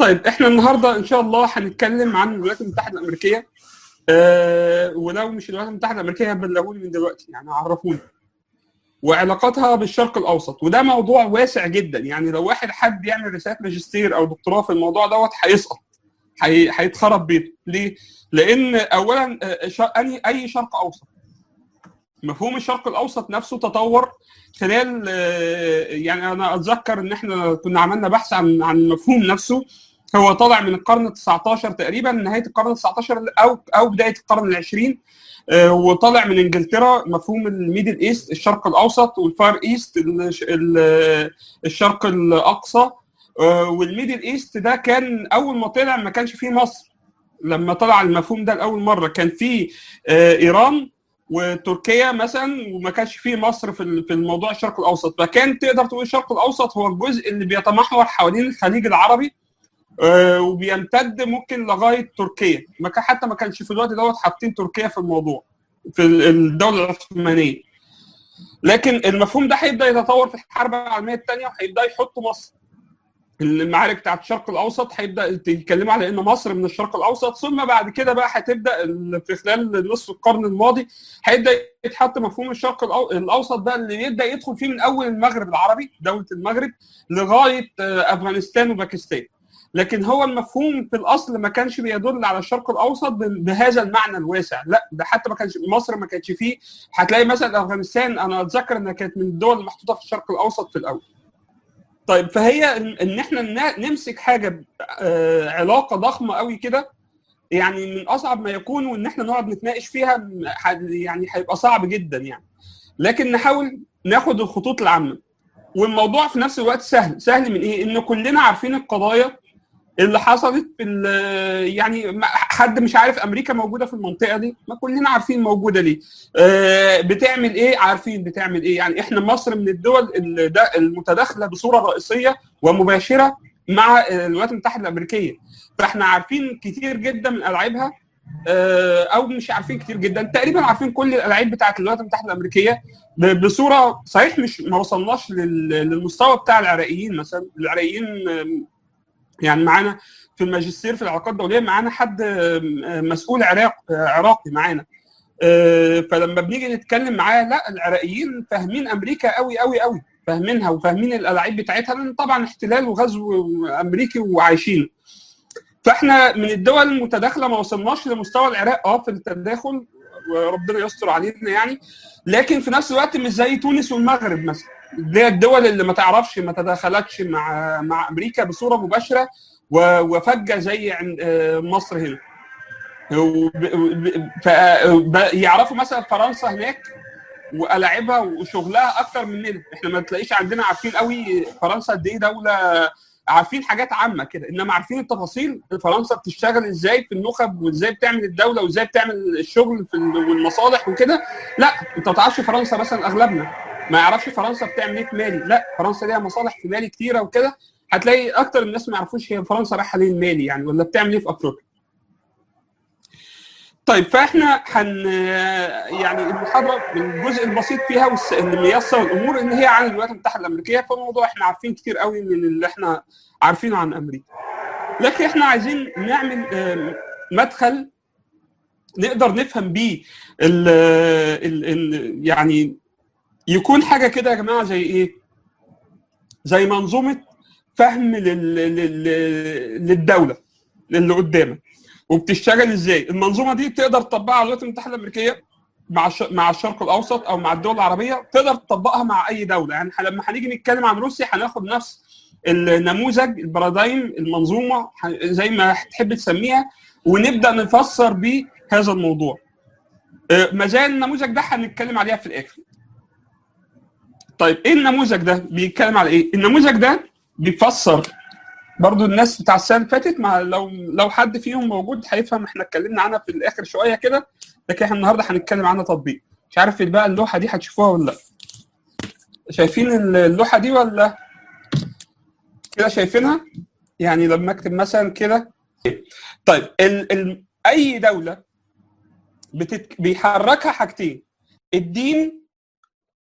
طيب احنا النهارده ان شاء الله هنتكلم عن الولايات المتحده الامريكيه أه ولو مش الولايات المتحده الامريكيه بلغوني من دلوقتي يعني عرفوني وعلاقتها بالشرق الاوسط وده موضوع واسع جدا يعني لو واحد حد يعمل رساله ماجستير او دكتوراه في الموضوع دوت هيسقط هيتخرب بيته ليه؟ لان اولا اي اي شرق اوسط مفهوم الشرق الاوسط نفسه تطور خلال يعني انا اتذكر ان احنا كنا عملنا بحث عن عن المفهوم نفسه هو طالع من القرن ال 19 تقريبا نهايه القرن ال 19 او او بدايه القرن ال 20 وطالع من انجلترا مفهوم الميدل ايست الشرق الاوسط والفار ايست الشرق الاقصى والميدل ايست ده كان اول ما طلع ما كانش فيه مصر لما طلع المفهوم ده لاول مره كان فيه ايران وتركيا مثلا وما كانش فيه مصر في في الموضوع الشرق الاوسط فكان تقدر تقول الشرق الاوسط هو الجزء اللي بيتمحور حوالين الخليج العربي وبيمتد ممكن لغايه تركيا ما كان حتى ما كانش في الوقت دوت حاطين تركيا في الموضوع في الدوله العثمانيه لكن المفهوم ده هيبدا يتطور في الحرب العالميه الثانيه وهيبدا يحط مصر المعارك بتاعت الشرق الاوسط هيبدا يتكلموا على ان مصر من الشرق الاوسط ثم بعد كده بقى هتبدا في خلال نصف القرن الماضي هيبدا يتحط مفهوم الشرق الاوسط بقى اللي يبدا يدخل فيه من اول المغرب العربي دوله المغرب لغايه افغانستان وباكستان لكن هو المفهوم في الاصل ما كانش بيدل على الشرق الاوسط بهذا المعنى الواسع لا ده حتى ما كانش مصر ما كانش فيه هتلاقي مثلا افغانستان انا اتذكر انها كانت من الدول المحطوطه في الشرق الاوسط في الاول طيب فهي ان احنا نمسك حاجه علاقه ضخمه قوي كده يعني من اصعب ما يكون وان احنا نقعد نتناقش فيها يعني هيبقى صعب جدا يعني لكن نحاول ناخد الخطوط العامه والموضوع في نفس الوقت سهل سهل من ايه ان كلنا عارفين القضايا اللي حصلت في يعني حد مش عارف امريكا موجوده في المنطقه دي ما كلنا عارفين موجوده ليه آه بتعمل ايه عارفين بتعمل ايه يعني احنا مصر من الدول المتداخله بصوره رئيسيه ومباشره مع الولايات المتحده الامريكيه فاحنا عارفين كتير جدا من العابها آه او مش عارفين كتير جدا تقريبا عارفين كل الالعاب بتاعت الولايات المتحده الامريكيه بصوره صحيح مش ما وصلناش للمستوى بتاع العراقيين مثلا العراقيين يعني معانا في الماجستير في العلاقات الدوليه معانا حد مسؤول عراق عراقي معانا فلما بنيجي نتكلم معاه لا العراقيين فاهمين امريكا قوي قوي قوي فاهمينها وفاهمين الالعاب بتاعتها لان طبعا احتلال وغزو امريكي وعايشين فاحنا من الدول المتداخله ما وصلناش لمستوى العراق اه في التداخل وربنا يستر علينا يعني لكن في نفس الوقت مش زي تونس والمغرب مثلا دي الدول اللي ما تعرفش ما تداخلتش مع مع امريكا بصوره مباشره وفجه زي مصر هنا يعرفوا مثلا فرنسا هناك وألاعبها وشغلها اكتر مننا احنا ما تلاقيش عندنا عارفين قوي فرنسا قد ايه دوله عارفين حاجات عامه كده انما عارفين التفاصيل فرنسا بتشتغل ازاي في النخب وازاي بتعمل الدوله وازاي بتعمل الشغل في والمصالح وكده لا انت ما تعرفش فرنسا مثلا اغلبنا ما يعرفش فرنسا بتعمل ايه في مالي لا فرنسا ليها مصالح في مالي كتيره وكده هتلاقي اكتر الناس ما يعرفوش هي فرنسا رايحه ليه المالي يعني ولا بتعمل ايه في افريقيا طيب فاحنا هن يعني المحاضره الجزء البسيط فيها واللي ميسر الامور ان هي عن الولايات المتحده الامريكيه فالموضوع احنا عارفين كتير قوي من اللي احنا عارفينه عن امريكا لكن احنا عايزين نعمل مدخل نقدر نفهم بيه ال ال يعني يكون حاجه كده يا جماعه زي ايه؟ زي منظومه فهم لل... لل... للدوله اللي قدامك وبتشتغل ازاي؟ المنظومه دي تقدر تطبقها على الولايات المتحده الامريكيه مع الش... مع الشرق الاوسط او مع الدول العربيه تقدر تطبقها مع اي دوله يعني لما هنيجي نتكلم عن روسيا هناخد نفس النموذج البارادايم المنظومه زي ما تحب تسميها ونبدا نفسر بيه هذا الموضوع. مزايا النموذج ده هنتكلم عليها في الاخر. طيب ايه النموذج ده بيتكلم على ايه النموذج ده بيفسر برضو الناس بتاع السنه اللي فاتت مع لو لو حد فيهم موجود هيفهم احنا اتكلمنا عنها في الاخر شويه كده لكن احنا النهارده هنتكلم عنها تطبيق مش عارف بقى اللوحه دي هتشوفوها ولا لا شايفين اللوحه دي ولا كده شايفينها يعني لما اكتب مثلا كده طيب ال ال اي دوله بتت... بيحركها حاجتين الدين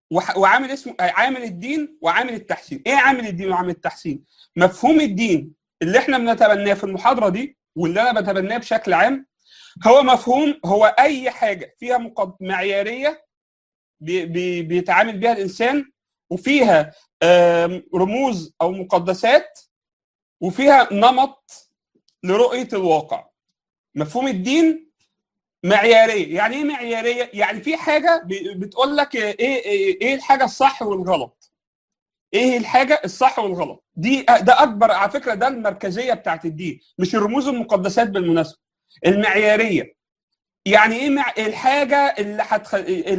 وعامل اسمه عامل الدين وعامل التحسين ايه عامل الدين وعامل التحسين مفهوم الدين اللي احنا بنتبناه في المحاضره دي واللي انا بتبناه بشكل عام هو مفهوم هو اي حاجه فيها مقد... معياريه بي... بي... بيتعامل بها الانسان وفيها رموز او مقدسات وفيها نمط لرؤيه الواقع مفهوم الدين معياريه يعني ايه معياريه يعني في حاجه بتقول لك ايه ايه, إيه الحاجه الصح والغلط ايه الحاجه الصح والغلط دي ده اكبر على فكره ده المركزيه بتاعت الدين مش الرموز المقدسات بالمناسبه المعياريه يعني ايه مع الحاجه اللي هتخ...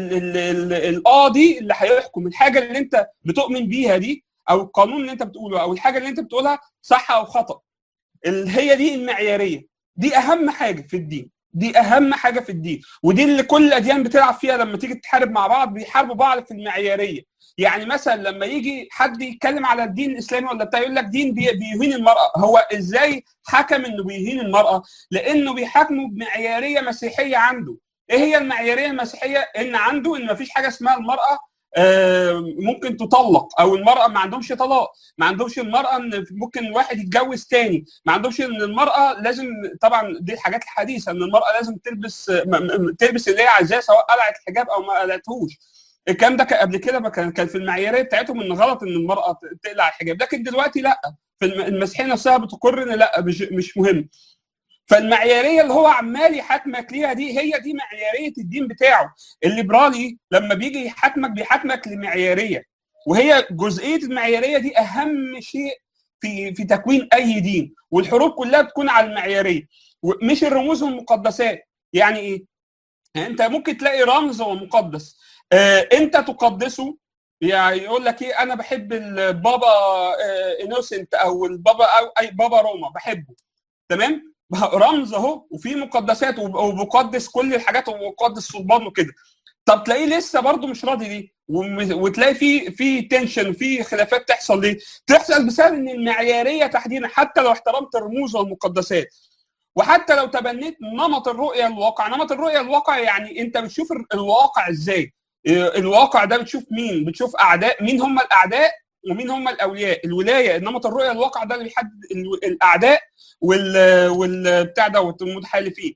القاضي اللي هيحكم الحاجه اللي انت بتؤمن بيها دي او القانون اللي انت بتقوله او الحاجه اللي انت بتقولها صح او خطا اللي هي دي المعياريه دي اهم حاجه في الدين دي اهم حاجه في الدين ودي اللي كل الاديان بتلعب فيها لما تيجي تحارب مع بعض بيحاربوا بعض في المعياريه يعني مثلا لما يجي حد يتكلم على الدين الاسلامي ولا بتاع يقول لك دين بيهين المراه هو ازاي حكم انه بيهين المراه لانه بيحاكمه بمعياريه مسيحيه عنده ايه هي المعياريه المسيحيه ان عنده ان مفيش حاجه اسمها المراه ممكن تطلق او المراه ما عندهمش طلاق ما عندهمش المراه ان ممكن واحد يتجوز تاني ما عندهمش ان المراه لازم طبعا دي الحاجات الحديثه ان المراه لازم تلبس تلبس اللي هي عايزاه سواء قلعت الحجاب او ما قلعتهوش الكلام ده قبل كده كان كان في المعياريه بتاعتهم ان غلط ان المراه تقلع الحجاب لكن دلوقتي لا في المسيحيه نفسها بتقر ان لا مش, مش مهم فالمعياريه اللي هو عمال يحاكمك ليها دي هي دي معياريه الدين بتاعه الليبرالي لما بيجي يحاكمك بيحاكمك لمعياريه وهي جزئيه المعياريه دي اهم شيء في في تكوين اي دين والحروب كلها بتكون على المعياريه مش الرموز والمقدسات يعني ايه انت ممكن تلاقي رمز ومقدس آه انت تقدسه يعني يقول لك ايه انا بحب البابا آه انوسنت او البابا او اي بابا روما بحبه تمام رمز اهو وفي مقدسات وبقدس كل الحاجات وبقدس صلبان وكده طب تلاقيه لسه برضه مش راضي ليه وتلاقي في في تنشن وفي خلافات تحصل ليه تحصل بسبب ان المعياريه تحديدا حتى لو احترمت الرموز والمقدسات وحتى لو تبنيت نمط الرؤيه للواقع نمط الرؤيه للواقع يعني انت بتشوف الواقع ازاي الواقع ده بتشوف مين بتشوف اعداء مين هم الاعداء ومين هم الاولياء الولايه نمط الرؤيه الواقع ده اللي بيحدد الاعداء وال والبتاع دوت المتحالفين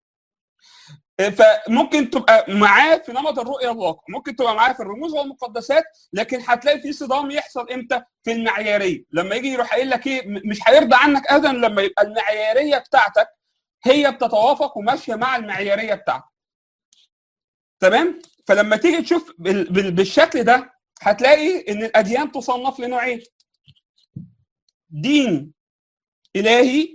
فممكن تبقى معاه في نمط الرؤيه الواقع ممكن تبقى معاه في الرموز والمقدسات لكن هتلاقي في صدام يحصل امتى في المعياريه لما يجي يروح قايل لك ايه مش هيرضى عنك ابدا لما يبقى المعياريه بتاعتك هي بتتوافق وماشيه مع المعياريه بتاعتك تمام فلما تيجي تشوف بالشكل ده هتلاقي ان الاديان تصنف لنوعين دين الهي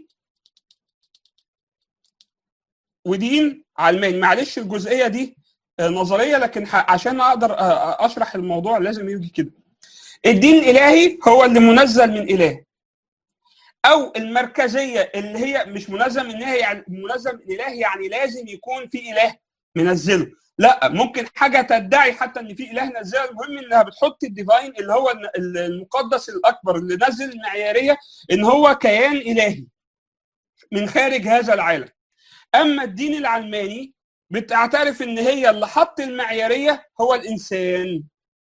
ودين علماني معلش الجزئيه دي نظريه لكن عشان اقدر اشرح الموضوع لازم يجي كده الدين الالهي هو اللي منزل من اله او المركزيه اللي هي مش منزل من اله يعني منزل من اله يعني لازم يكون في اله منزله لا ممكن حاجه تدعي حتى ان في اله نزلها المهم انها بتحط الديفاين اللي هو المقدس الاكبر اللي نزل المعياريه ان هو كيان الهي من خارج هذا العالم اما الدين العلماني بتعترف ان هي اللي حط المعياريه هو الانسان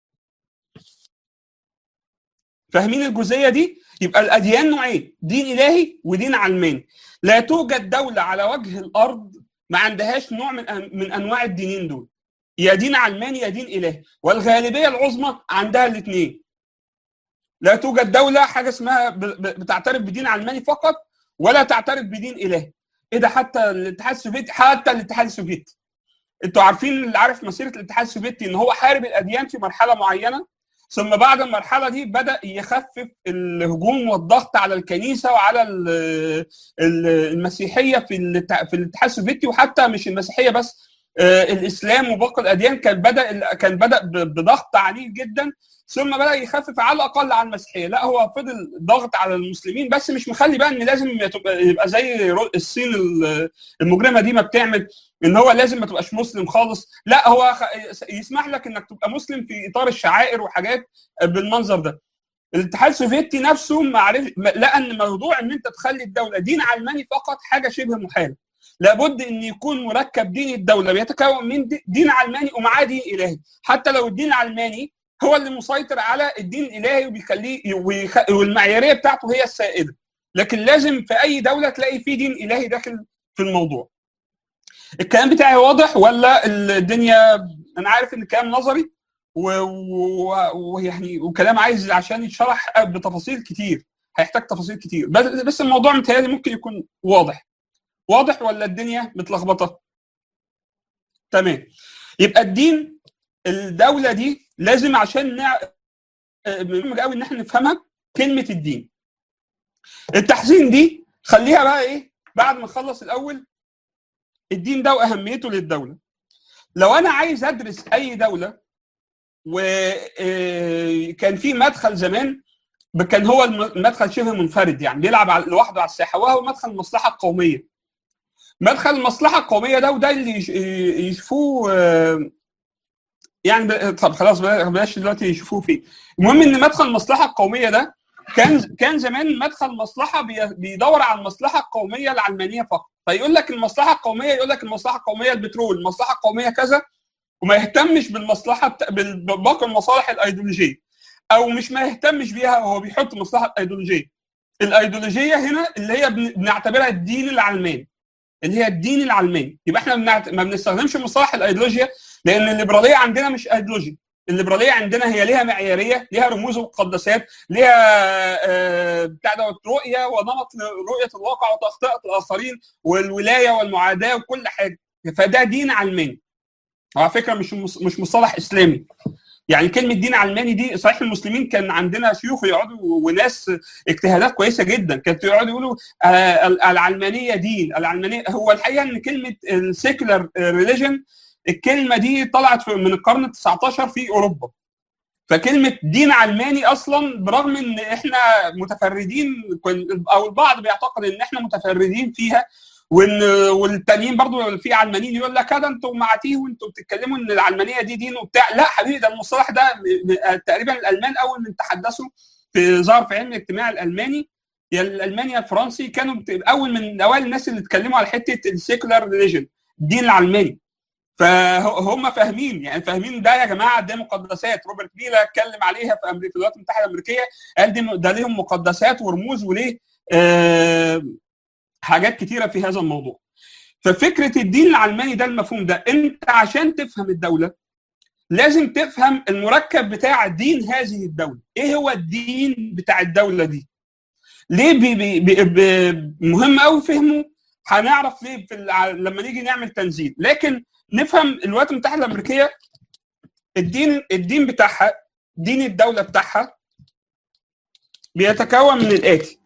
فاهمين الجزئيه دي يبقى الاديان نوعين دين الهي ودين علماني لا توجد دوله على وجه الارض ما عندهاش نوع من من انواع الدينين دول يا دين علماني يا دين الهي والغالبيه العظمى عندها الاثنين لا توجد دوله حاجه اسمها بتعترف بدين علماني فقط ولا تعترف بدين الهي ايه ده حتى الاتحاد السوفيتي حتى الاتحاد السوفيتي انتوا عارفين اللي عارف مسيره الاتحاد السوفيتي ان هو حارب الاديان في مرحله معينه ثم بعد المرحله دي بدا يخفف الهجوم والضغط على الكنيسه وعلى المسيحيه في في الاتحاد السوفيتي وحتى مش المسيحيه بس الاسلام وباقي الاديان كان بدا كان بدا بضغط عنيف جدا ثم بدا يخفف على الاقل عن المسيحيه لا هو فضل ضغط على المسلمين بس مش مخلي بقى ان لازم يبقى زي الصين المجرمه دي ما بتعمل ان هو لازم ما تبقاش مسلم خالص لا هو يسمح لك انك تبقى مسلم في اطار الشعائر وحاجات بالمنظر ده الاتحاد السوفيتي نفسه معرف لقى ان موضوع ان انت تخلي الدوله دين علماني فقط حاجه شبه محاله لابد ان يكون مركب دين الدوله بيتكون من دين علماني ومعاه دين الهي حتى لو الدين العلماني هو اللي مسيطر على الدين الالهي وبيخليه والمعياريه بتاعته هي السائده لكن لازم في اي دوله تلاقي في دين الهي داخل في الموضوع الكلام بتاعي واضح ولا الدنيا انا عارف ان الكلام نظري ويعني وكلام عايز عشان يتشرح بتفاصيل كتير هيحتاج تفاصيل كتير بس بس الموضوع متهيألي ممكن يكون واضح واضح ولا الدنيا متلخبطه تمام يبقى الدين الدوله دي لازم عشان نع... مهم قوي ان احنا نفهمها كلمه الدين التحسين دي خليها بقى ايه بعد ما نخلص الاول الدين ده واهميته للدوله لو انا عايز ادرس اي دوله وكان في مدخل زمان كان هو المدخل شبه منفرد يعني بيلعب لوحده على الساحه وهو مدخل المصلحه القوميه مدخل المصلحه القوميه ده وده اللي يشوفوه يعني طب خلاص بلاش دلوقتي يشوفوه فيه المهم ان مدخل المصلحه القوميه ده كان كان زمان مدخل مصلحه بيدور على المصلحه القوميه العلمانيه فقط فيقول لك المصلحه القوميه يقول لك المصلحه القوميه البترول المصلحه القوميه كذا وما يهتمش بالمصلحه باقي المصالح الايديولوجيه او مش ما يهتمش بيها وهو بيحط المصلحه الايديولوجيه الايديولوجيه هنا اللي هي بنعتبرها الدين العلماني اللي هي الدين العلماني يبقى احنا بنعت... ما بنستخدمش مصطلح الايديولوجيا لان الليبراليه عندنا مش ايديولوجيا الليبراليه عندنا هي ليها معياريه ليها رموز ومقدسات ليها آه بتاع دوت رؤيه ونمط رؤيه الواقع وتخطئه الاخرين والولايه والمعاداه وكل حاجه فده دين علماني على فكره مش مش مصطلح اسلامي يعني كلمه دين علماني دي صحيح المسلمين كان عندنا شيوخ يقعدوا وناس اجتهادات كويسه جدا كانت يقعدوا يقولوا آه العلمانيه دين العلمانيه هو الحقيقه ان كلمه السيكولار ريليجن الكلمه دي طلعت من القرن ال 19 في اوروبا فكلمه دين علماني اصلا برغم ان احنا متفردين او البعض بيعتقد ان احنا متفردين فيها وان والتانيين برضو في علمانيين يقول لك هذا انتوا معتيه وانتوا بتتكلموا ان العلمانيه دي دين وبتاع لا حبيبي ده المصطلح ده تقريبا الالمان اول من تحدثوا في ظهر في علم الاجتماع الالماني يا الالماني يا الفرنسي كانوا اول من اوائل الناس اللي اتكلموا على حته السيكولار ريليجن الدين العلماني فهم فاهمين يعني فاهمين ده يا جماعه ده مقدسات روبرت ميلا اتكلم عليها في امريكا في الولايات المتحده الامريكيه قال دي ده ليهم مقدسات ورموز وليه آه حاجات كتيره في هذا الموضوع ففكره الدين العلماني ده المفهوم ده انت عشان تفهم الدوله لازم تفهم المركب بتاع دين هذه الدوله ايه هو الدين بتاع الدوله دي ليه بي بي بي بي مهم قوي فهمه هنعرف ليه في لما نيجي نعمل تنزيل لكن نفهم الولايات المتحده الامريكيه الدين الدين بتاعها دين الدوله بتاعها بيتكون من الاتي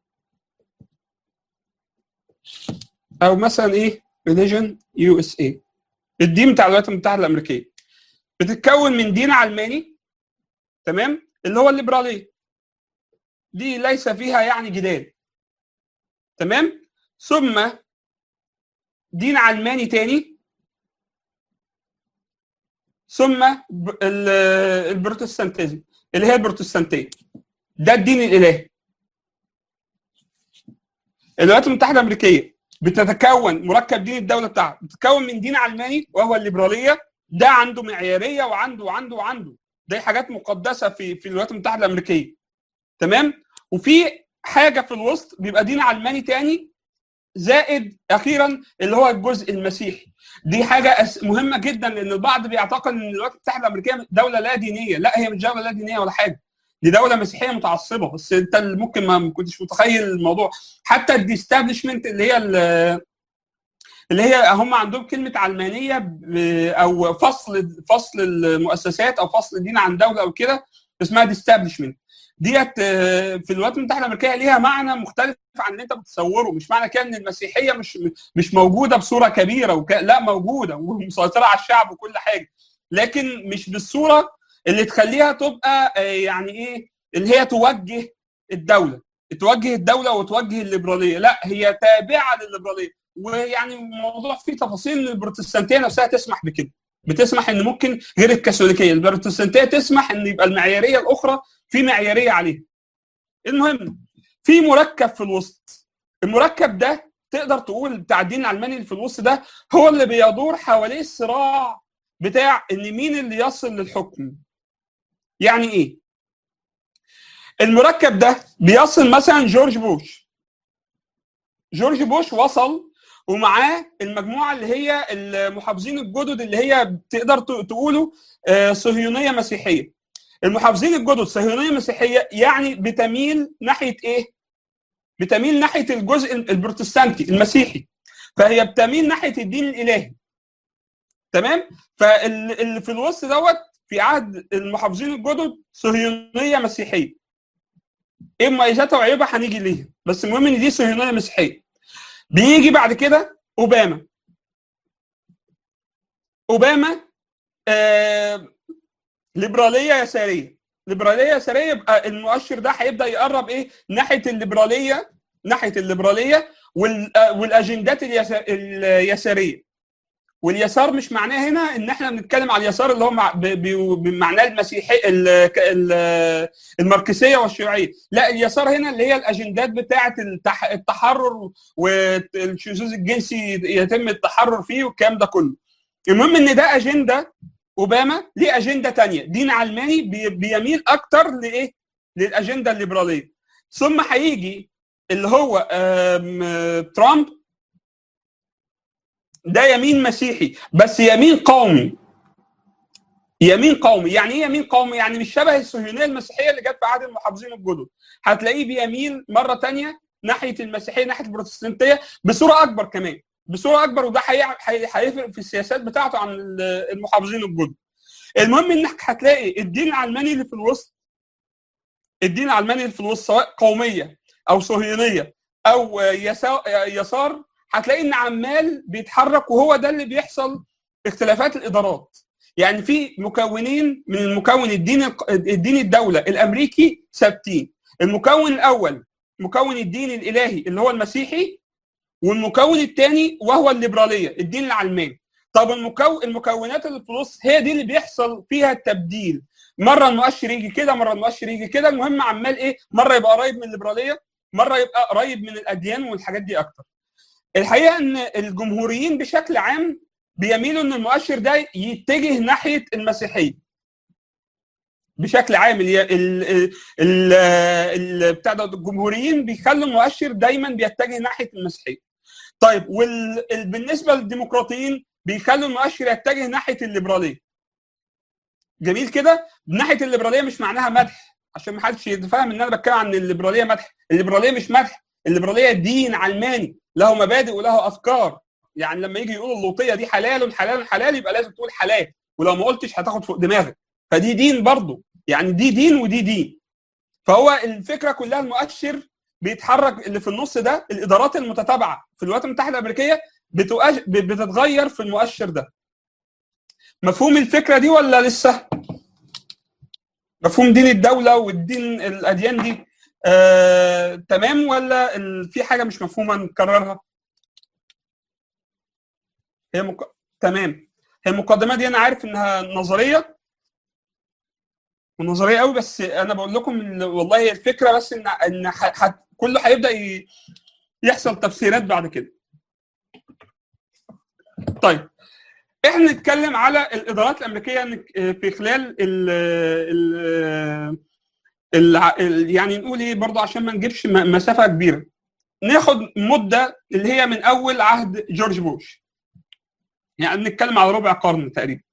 او مثلا ايه ريليجن يو اس اي الدين بتاع الولايات المتحده الامريكيه بتتكون من دين علماني تمام اللي هو الليبراليه دي ليس فيها يعني جدال تمام ثم دين علماني تاني ثم البروتستانتيزم اللي هي البروتستانتيه ده الدين الالهي الولايات المتحده الامريكيه بتتكون مركب دين الدوله بتاعها بتتكون من دين علماني وهو الليبراليه ده عنده معياريه وعنده وعنده وعنده دي حاجات مقدسه في في الولايات المتحده الامريكيه تمام وفي حاجه في الوسط بيبقى دين علماني تاني زائد اخيرا اللي هو الجزء المسيحي دي حاجه مهمه جدا لان البعض بيعتقد ان الولايات المتحده الامريكيه دوله لا دينيه لا هي مش دوله لا دينيه ولا حاجه دي دوله مسيحيه متعصبه بس انت ممكن ما كنتش متخيل الموضوع حتى الديستابلشمنت اللي هي اللي هي هم عندهم كلمه علمانيه او فصل فصل المؤسسات او فصل الدين عن دوله او كده اسمها ديستابلشمنت ديت في الولايات المتحده الامريكيه ليها معنى مختلف عن اللي انت بتتصوره مش معنى كده ان المسيحيه مش مش موجوده بصوره كبيره وك... لا موجوده ومسيطره على الشعب وكل حاجه لكن مش بالصوره اللي تخليها تبقى يعني ايه اللي هي توجه الدوله توجه الدوله وتوجه الليبراليه لا هي تابعه للليبراليه ويعني الموضوع فيه تفاصيل ان البروتستانتيه نفسها تسمح بكده بتسمح ان ممكن غير الكاثوليكيه البروتستانتيه تسمح ان يبقى المعياريه الاخرى في معياريه عليها المهم في مركب في الوسط المركب ده تقدر تقول بتاع الدين العلماني اللي في الوسط ده هو اللي بيدور حواليه الصراع بتاع ان مين اللي يصل للحكم يعني ايه المركب ده بيصل مثلا جورج بوش جورج بوش وصل ومعاه المجموعه اللي هي المحافظين الجدد اللي هي تقدر تقولوا صهيونيه مسيحيه المحافظين الجدد صهيونيه مسيحيه يعني بتميل ناحيه ايه بتميل ناحيه الجزء البروتستانتي المسيحي فهي بتميل ناحيه الدين الالهي تمام فاللي في الوسط دوت في عهد المحافظين الجدد صهيونيه مسيحيه ايه مميزاتها وعيوبها هنيجي ليها بس المهم ان دي صهيونيه مسيحيه بيجي بعد كده اوباما اوباما آه ليبراليه يساريه ليبراليه يساريه يبقى المؤشر ده هيبدا يقرب ايه ناحيه الليبراليه ناحيه الليبراليه والاجندات اليساريه واليسار مش معناه هنا ان احنا بنتكلم على اليسار اللي هو بمعناه المسيحي الماركسيه والشيوعيه لا اليسار هنا اللي هي الاجندات بتاعه التحرر والشذوذ الجنسي يتم التحرر فيه والكلام ده كله المهم ان ده اجنده اوباما ليه اجنده تانية دين علماني بيميل اكتر لايه للاجنده الليبراليه ثم هيجي اللي هو ترامب ده يمين مسيحي بس يمين قومي يمين قومي يعني ايه يمين قومي يعني مش شبه الصهيونيه المسيحيه اللي جت في عهد المحافظين الجدد هتلاقيه بيميل مره تانية ناحيه المسيحيه ناحيه البروتستانتيه بصوره اكبر كمان بصوره اكبر وده هيفرق في السياسات بتاعته عن المحافظين الجدد المهم انك هتلاقي الدين العلماني اللي في الوسط الدين العلماني اللي في الوسط سواء قوميه او صهيونيه او يسار هتلاقي ان عمال بيتحرك وهو ده اللي بيحصل اختلافات الادارات يعني في مكونين من المكون الدين الدين الدوله الامريكي ثابتين المكون الاول مكون الدين الالهي اللي هو المسيحي والمكون الثاني وهو الليبراليه الدين العلماني طب المكون المكونات اللي في النص هي دي اللي بيحصل فيها التبديل مره المؤشر يجي كده مره المؤشر يجي كده المهم عمال ايه مره يبقى قريب من الليبراليه مره يبقى قريب من الاديان والحاجات دي اكتر الحقيقه ان الجمهوريين بشكل عام بيميلوا ان المؤشر ده يتجه ناحيه المسيحيه بشكل عام ال ال ال ال بتاع ده الجمهوريين بيخلوا المؤشر دايما بيتجه ناحيه المسيحيه طيب وبالنسبه للديمقراطيين بيخلوا المؤشر يتجه ناحيه الليبراليه جميل كده ناحيه الليبراليه مش معناها مدح عشان ما حدش يتفهم ان انا بتكلم عن الليبراليه مدح الليبراليه مش مدح الليبراليه دين علماني له مبادئ وله افكار يعني لما يجي يقول اللوطيه دي حلال حلال حلال يبقى لازم تقول حلال ولو ما قلتش هتاخد فوق دماغك فدي دين برضه يعني دي دين ودي دين فهو الفكره كلها المؤشر بيتحرك اللي في النص ده الادارات المتتابعه في الولايات المتحده الامريكيه بتتغير في المؤشر ده مفهوم الفكره دي ولا لسه مفهوم دين الدوله والدين الاديان دي آه، تمام ولا في حاجه مش مفهومه نكررها هي مك... تمام هي المقدمه دي انا عارف انها نظريه ونظريه قوي بس انا بقول لكم إن والله هي الفكره بس ان ان ح... ح... كله هيبدا ي... يحصل تفسيرات بعد كده طيب احنا نتكلم على الادارات الامريكيه في خلال ال ال ال يعني نقول ايه برضه عشان ما نجيبش مسافه كبيره ناخد مده اللي هي من اول عهد جورج بوش يعني بنتكلم على ربع قرن تقريبا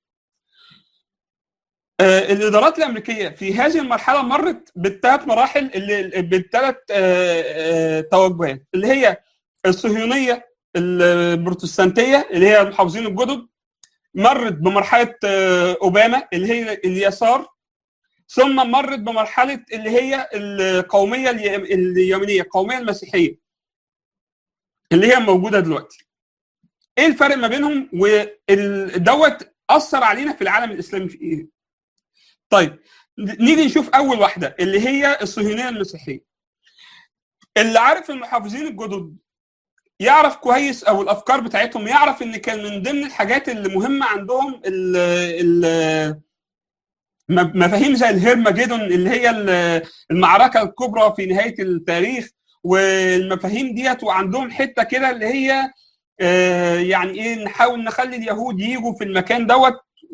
آه الادارات الامريكيه في هذه المرحله مرت بالثلاث مراحل اللي بالثلاث آه آه توجهات اللي هي الصهيونيه البروتستانتيه اللي هي المحافظين الجدد مرت بمرحله اوباما اللي هي اليسار ثم مرت بمرحله اللي هي القوميه اليمنيه القوميه المسيحيه اللي هي موجوده دلوقتي ايه الفرق ما بينهم ودوت اثر علينا في العالم الاسلامي في ايه طيب نيجي نشوف اول واحده اللي هي الصهيونيه المسيحيه اللي عارف المحافظين الجدد يعرف كويس او الافكار بتاعتهم يعرف ان كان من ضمن الحاجات اللي مهمه عندهم ال ال مفاهيم زي الهرمجيدون اللي هي المعركه الكبرى في نهايه التاريخ والمفاهيم ديت وعندهم حته كده اللي هي يعني ايه نحاول نخلي اليهود يجوا في المكان دوت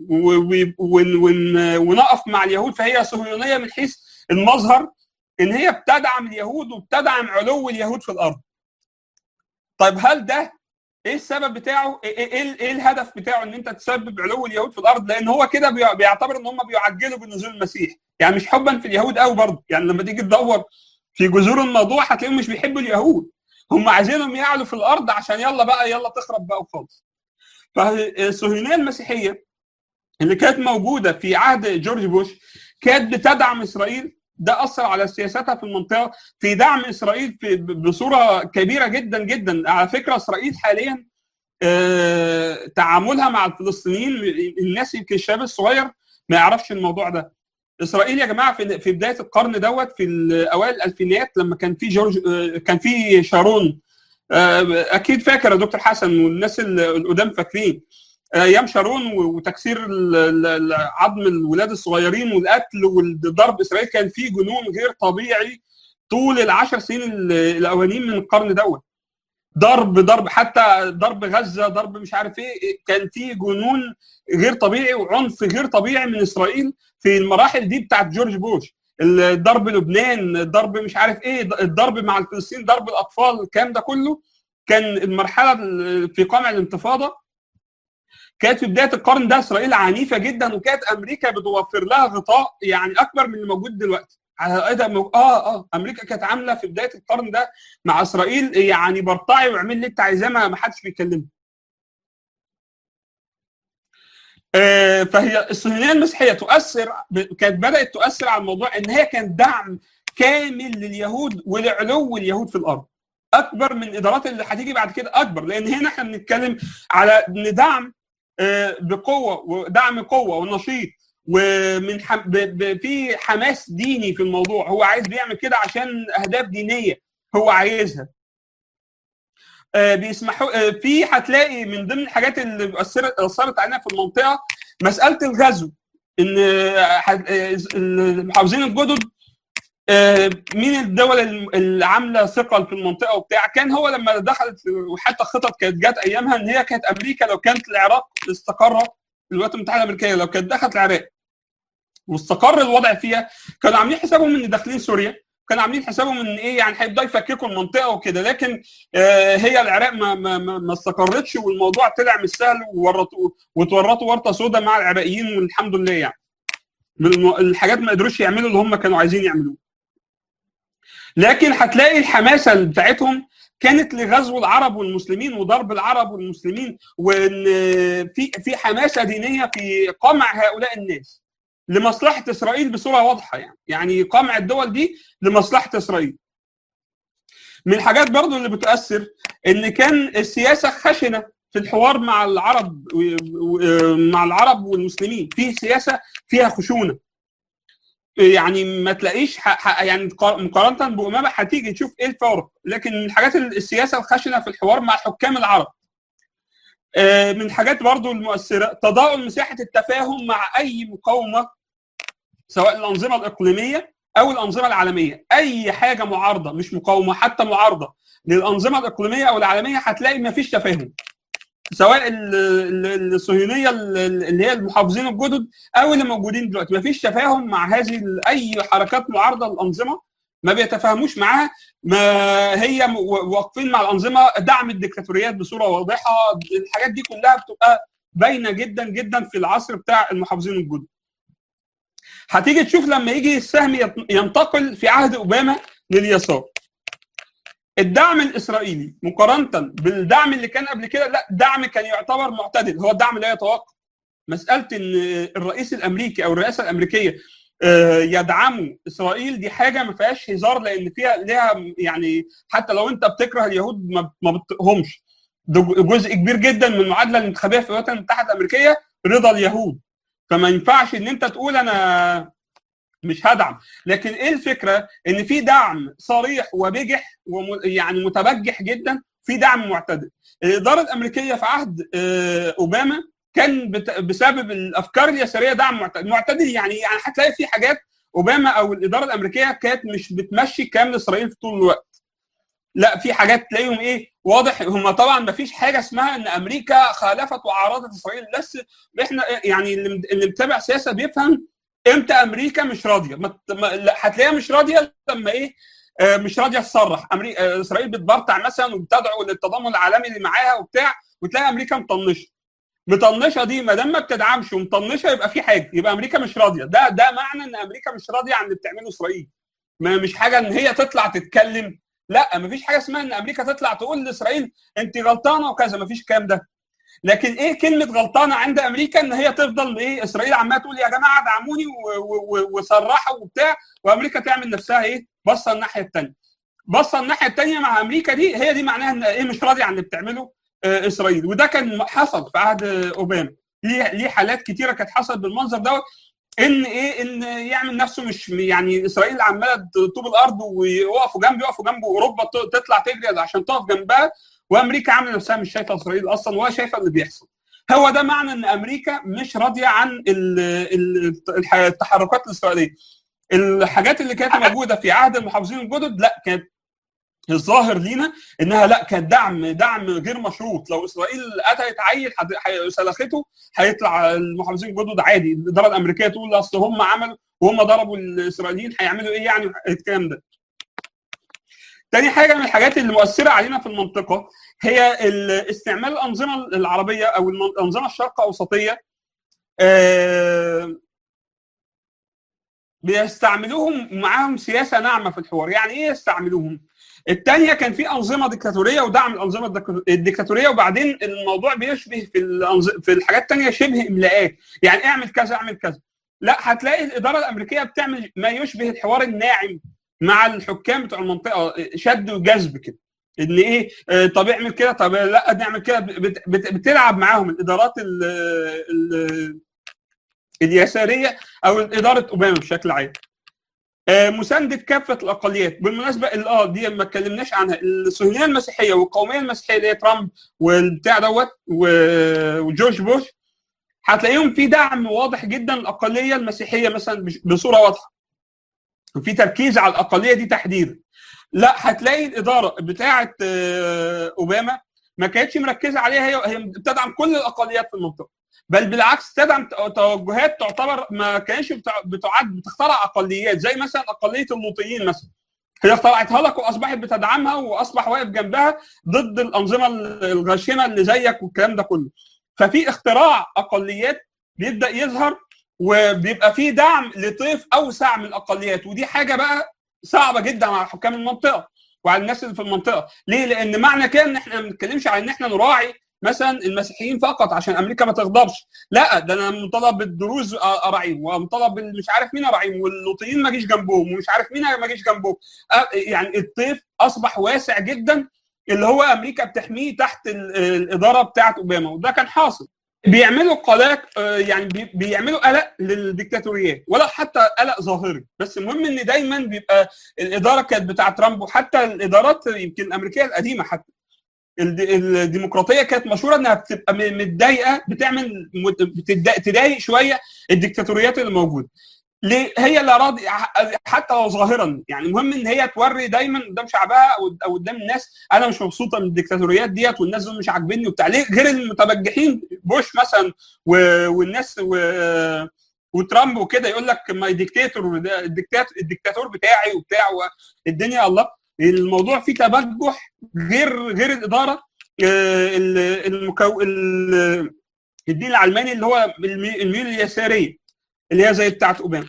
ونقف مع اليهود فهي صهيونيه من حيث المظهر ان هي بتدعم اليهود وبتدعم علو اليهود في الارض طيب هل ده ايه السبب بتاعه؟ ايه, إيه, إيه الهدف بتاعه ان انت تسبب علو اليهود في الارض؟ لان هو كده بيعتبر ان هم بيعجلوا بنزول المسيح، يعني مش حبا في اليهود قوي برضه، يعني لما تيجي تدور في جذور الموضوع هتلاقيهم مش بيحبوا اليهود، هم عايزينهم يعلوا في الارض عشان يلا بقى يلا تخرب بقى وخلاص. فالصهيونيه المسيحيه اللي كانت موجوده في عهد جورج بوش كانت بتدعم اسرائيل ده اثر على سياستها في المنطقه في دعم اسرائيل في بصوره كبيره جدا جدا على فكره اسرائيل حاليا آه تعاملها مع الفلسطينيين الناس يمكن الشباب الصغير ما يعرفش الموضوع ده اسرائيل يا جماعه في في بدايه القرن دوت في اوائل الالفينيات لما كان في جورج آه كان في شارون آه اكيد فاكر يا دكتور حسن والناس القدام فاكرين ايام شارون وتكسير عظم الولاد الصغيرين والقتل والضرب اسرائيل كان في جنون غير طبيعي طول العشر سنين الاولانيين من القرن دوت ضرب ضرب حتى ضرب غزه ضرب مش عارف ايه كان في جنون غير طبيعي وعنف غير طبيعي من اسرائيل في المراحل دي بتاعت جورج بوش الضرب لبنان الضرب مش عارف ايه الضرب مع الفلسطينيين ضرب الاطفال الكلام ده كله كان المرحله في قمع الانتفاضه كانت في بدايه القرن ده اسرائيل عنيفه جدا وكانت امريكا بتوفر لها غطاء يعني اكبر من اللي موجود دلوقتي على ايه مو... اه اه امريكا كانت عامله في بدايه القرن ده مع اسرائيل يعني برطعي واعمل اللي انت عايزاه ما حدش بيكلمه آه فهي الصهيونيه المسيحيه تؤثر كانت بدات تؤثر على الموضوع ان هي كان دعم كامل لليهود ولعلو اليهود في الارض اكبر من الادارات اللي هتيجي بعد كده اكبر لان هنا احنا بنتكلم على ان دعم بقوه ودعم قوه ونشيط ومن حم... ب... ب... في حماس ديني في الموضوع هو عايز بيعمل كده عشان اهداف دينيه هو عايزها بيسمحوا في هتلاقي من ضمن الحاجات اللي اثرت اثرت علينا في المنطقه مساله الغزو ان المحافظين الجدد مين الدول اللي عامله ثقل في المنطقه وبتاع كان هو لما دخلت وحتى خطط كانت جت ايامها ان هي كانت امريكا لو كانت العراق استقرت الولايات المتحده الامريكيه لو كانت دخلت العراق واستقر الوضع فيها كانوا عاملين حسابهم ان داخلين سوريا كانوا عاملين حسابهم ان ايه يعني هيبداوا يفككوا المنطقه وكده لكن آه هي العراق ما ما ما استقرتش والموضوع طلع مش سهل وورطوا وتورطوا ورطه سوداء مع العراقيين والحمد لله يعني الحاجات ما قدروش يعملوا اللي هم كانوا عايزين يعملوه لكن هتلاقي الحماسه بتاعتهم كانت لغزو العرب والمسلمين وضرب العرب والمسلمين وان في في حماسه دينيه في قمع هؤلاء الناس لمصلحه اسرائيل بصوره واضحه يعني يعني قمع الدول دي لمصلحه اسرائيل من الحاجات برضو اللي بتؤثر ان كان السياسه خشنه في الحوار مع العرب مع العرب والمسلمين في سياسه فيها خشونه يعني ما تلاقيش يعني مقارنه بامامه هتيجي تشوف ايه الفرق لكن من الحاجات السياسه الخشنه في الحوار مع حكام العرب من الحاجات برضو المؤثره تضاؤل مساحه التفاهم مع اي مقاومه سواء الانظمه الاقليميه او الانظمه العالميه اي حاجه معارضه مش مقاومه حتى معارضه للانظمه الاقليميه او العالميه هتلاقي ما فيش تفاهم سواء الصهيونيه اللي هي المحافظين الجدد او اللي موجودين دلوقتي ما فيش تفاهم مع هذه اي حركات معارضه للانظمه ما بيتفاهموش معاها ما هي واقفين مع الانظمه دعم الدكتاتوريات بصوره واضحه الحاجات دي كلها بتبقى باينه جدا جدا في العصر بتاع المحافظين الجدد هتيجي تشوف لما يجي السهم ينتقل في عهد اوباما لليسار الدعم الاسرائيلي مقارنه بالدعم اللي كان قبل كده لا دعم كان يعتبر معتدل هو الدعم لا يتوقف مساله ان الرئيس الامريكي او الرئاسه الامريكيه يدعموا اسرائيل دي حاجه ما فيهاش هزار لان فيها ليها يعني حتى لو انت بتكره اليهود ما بتطقهمش جزء كبير جدا من المعادله الانتخابيه في الولايات المتحده الامريكيه رضا اليهود فما ينفعش ان انت تقول انا مش هدعم لكن ايه الفكره ان في دعم صريح وبجح ويعني متبجح جدا في دعم معتدل الاداره الامريكيه في عهد اوباما كان بسبب الافكار اليساريه دعم معتدل معتدل يعني يعني هتلاقي في حاجات اوباما او الاداره الامريكيه كانت مش بتمشي كامل اسرائيل في طول الوقت لا في حاجات تلاقيهم ايه واضح هم طبعا ما فيش حاجه اسمها ان امريكا خالفت وعارضت اسرائيل بس احنا يعني اللي متابع سياسه بيفهم امتى امريكا مش راضيه هتلاقيها مش راضيه لما ايه مش راضيه تصرح امريكا اسرائيل بتبرطع مثلا وبتدعو للتضامن العالمي اللي معاها وبتاع وتلاقي امريكا مطنشه مطنشه دي ما دام ما بتدعمش ومطنشه يبقى في حاجه يبقى امريكا مش راضيه ده ده معنى ان امريكا مش راضيه عن اللي بتعمله اسرائيل ما مش حاجه ان هي تطلع تتكلم لا ما فيش حاجه اسمها ان امريكا تطلع تقول لاسرائيل انت غلطانه وكذا ما فيش الكلام ده لكن ايه كلمه غلطانه عند امريكا ان هي تفضل ايه اسرائيل عماله تقول يا جماعه دعموني وصرحوا وبتاع وامريكا تعمل نفسها ايه بصه الناحيه الثانيه بصه الناحيه الثانيه مع امريكا دي هي دي معناها ان ايه مش راضي عن اللي بتعمله آه اسرائيل وده كان حصل في عهد اوباما ليه ليه حالات كتيره كانت حصلت بالمنظر دوت ان ايه ان يعمل نفسه مش يعني اسرائيل عماله طوب الارض ويقفوا جنبه يقفوا جنبه اوروبا تطلع تجري عشان تقف جنبها وامريكا عامله نفسها مش شايفه اسرائيل اصلا ولا شايفه اللي بيحصل هو ده معنى ان امريكا مش راضيه عن التحركات الاسرائيليه الحاجات اللي كانت موجوده في عهد المحافظين الجدد لا كانت الظاهر لينا انها لا كانت دعم دعم غير مشروط لو اسرائيل قتلت عيل سلخته هيطلع المحافظين الجدد عادي الاداره الامريكيه تقول اصل هم عملوا وهم ضربوا الاسرائيليين هيعملوا ايه يعني الكلام ده تاني حاجه من الحاجات اللي مؤثره علينا في المنطقه هي استعمال الانظمه العربيه او الانظمه الشرق اوسطيه بيستعملوهم معاهم سياسه ناعمه في الحوار يعني ايه يستعملوهم الثانيه كان في انظمه ديكتاتوريه ودعم الانظمه الديكتاتوريه وبعدين الموضوع بيشبه في الأنظ... في الحاجات الثانيه شبه املاءات يعني اعمل كذا اعمل كذا لا هتلاقي الاداره الامريكيه بتعمل ما يشبه الحوار الناعم مع الحكام بتوع المنطقه شد وجذب كده ان ايه طب اعمل كده طب لا نعمل كده بت... بت... بتلعب معاهم الادارات ال... ال... اليساريه او اداره اوباما بشكل عام مسانده كافه الاقليات بالمناسبه اه دي ما اتكلمناش عنها الصهيونيه المسيحيه والقوميه المسيحيه اللي هي ترامب والبتاع دوت وجورج بوش هتلاقيهم في دعم واضح جدا للاقليه المسيحيه مثلا بصوره واضحه وفي تركيز على الاقليه دي تحديدا لا هتلاقي الاداره بتاعه اوباما ما كانتش مركزه عليها هي هي بتدعم كل الاقليات في المنطقه بل بالعكس تدعم توجهات تعتبر ما كانش بتعد بتخترع اقليات زي مثلا اقليه اللوطيين مثلا هي اخترعتها لك واصبحت بتدعمها واصبح واقف جنبها ضد الانظمه الغاشمه اللي زيك والكلام ده كله ففي اختراع اقليات بيبدا يظهر وبيبقى فيه دعم لطيف اوسع من الاقليات ودي حاجه بقى صعبه جدا على حكام المنطقه وعلى الناس اللي في المنطقه ليه لان معنى كده ان احنا ما بنتكلمش على ان احنا نراعي مثلا المسيحيين فقط عشان امريكا ما تغضبش لا ده انا مطالب بالدروز اراعيهم ومطالب مش عارف مين اراعيهم واللوطيين ما جيش جنبهم ومش عارف مين ما جيش جنبهم يعني الطيف اصبح واسع جدا اللي هو امريكا بتحميه تحت الاداره بتاعه اوباما وده كان حاصل بيعملوا قلق يعني بيعملوا قلق للديكتاتوريات ولا حتى قلق ظاهري بس المهم ان دايما بيبقى الاداره كانت بتاعه ترامب وحتى الادارات يمكن الامريكيه القديمه حتى الديمقراطيه كانت مشهوره انها بتبقى متضايقه بتعمل تضايق شويه الديكتاتوريات اللي موجوده ليه هي اللي راضي حتى لو ظاهرا يعني المهم ان هي توري دايما قدام شعبها او قدام الناس انا مش مبسوطه من الديكتاتوريات ديت والناس دول مش عاجبيني وبتاع ليه غير المتبجحين بوش مثلا والناس و وترامب وكده يقول لك ما ديكتاتور الديكتاتور الديكتاتور بتاعي وبتاع والدنيا الله الموضوع فيه تبجح غير غير الاداره المكو الدين العلماني اللي هو الميول اليساريه اللي هي زي بتاعت اوباما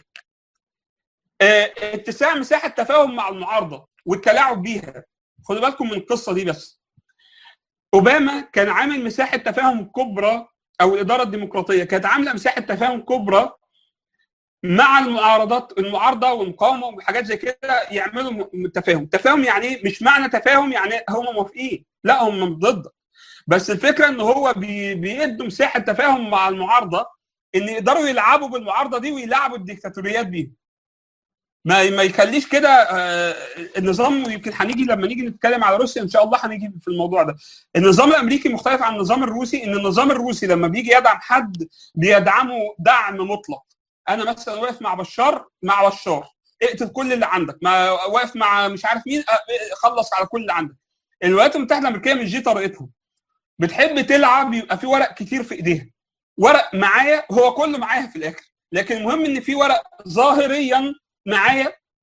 اتساع مساحه تفاهم مع المعارضه والتلاعب بيها خدوا بالكم من القصه دي بس اوباما كان عامل مساحه تفاهم كبرى او الاداره الديمقراطيه كانت عامله مساحه تفاهم كبرى مع المعارضات المعارضه والمقاومه وحاجات زي كده يعملوا تفاهم تفاهم يعني مش معنى تفاهم يعني هم موافقين لا هم ضدك بس الفكره ان هو بي بيدوا مساحه تفاهم مع المعارضه ان يقدروا يلعبوا بالمعارضه دي ويلعبوا الديكتاتوريات دي ما ما يخليش كده آه النظام ويمكن هنيجي لما نيجي نتكلم على روسيا ان شاء الله هنيجي في الموضوع ده النظام الامريكي مختلف عن النظام الروسي ان النظام الروسي لما بيجي يدعم حد بيدعمه دعم مطلق انا مثلا واقف مع بشار مع بشار اقتل كل اللي عندك ما واقف مع مش عارف مين خلص على كل اللي عندك الولايات المتحده الامريكيه مش دي طريقتهم بتحب تلعب يبقى في ورق كتير في ايديها ورق معايا هو كله معايا في الاخر لكن المهم ان في ورق ظاهريا معايا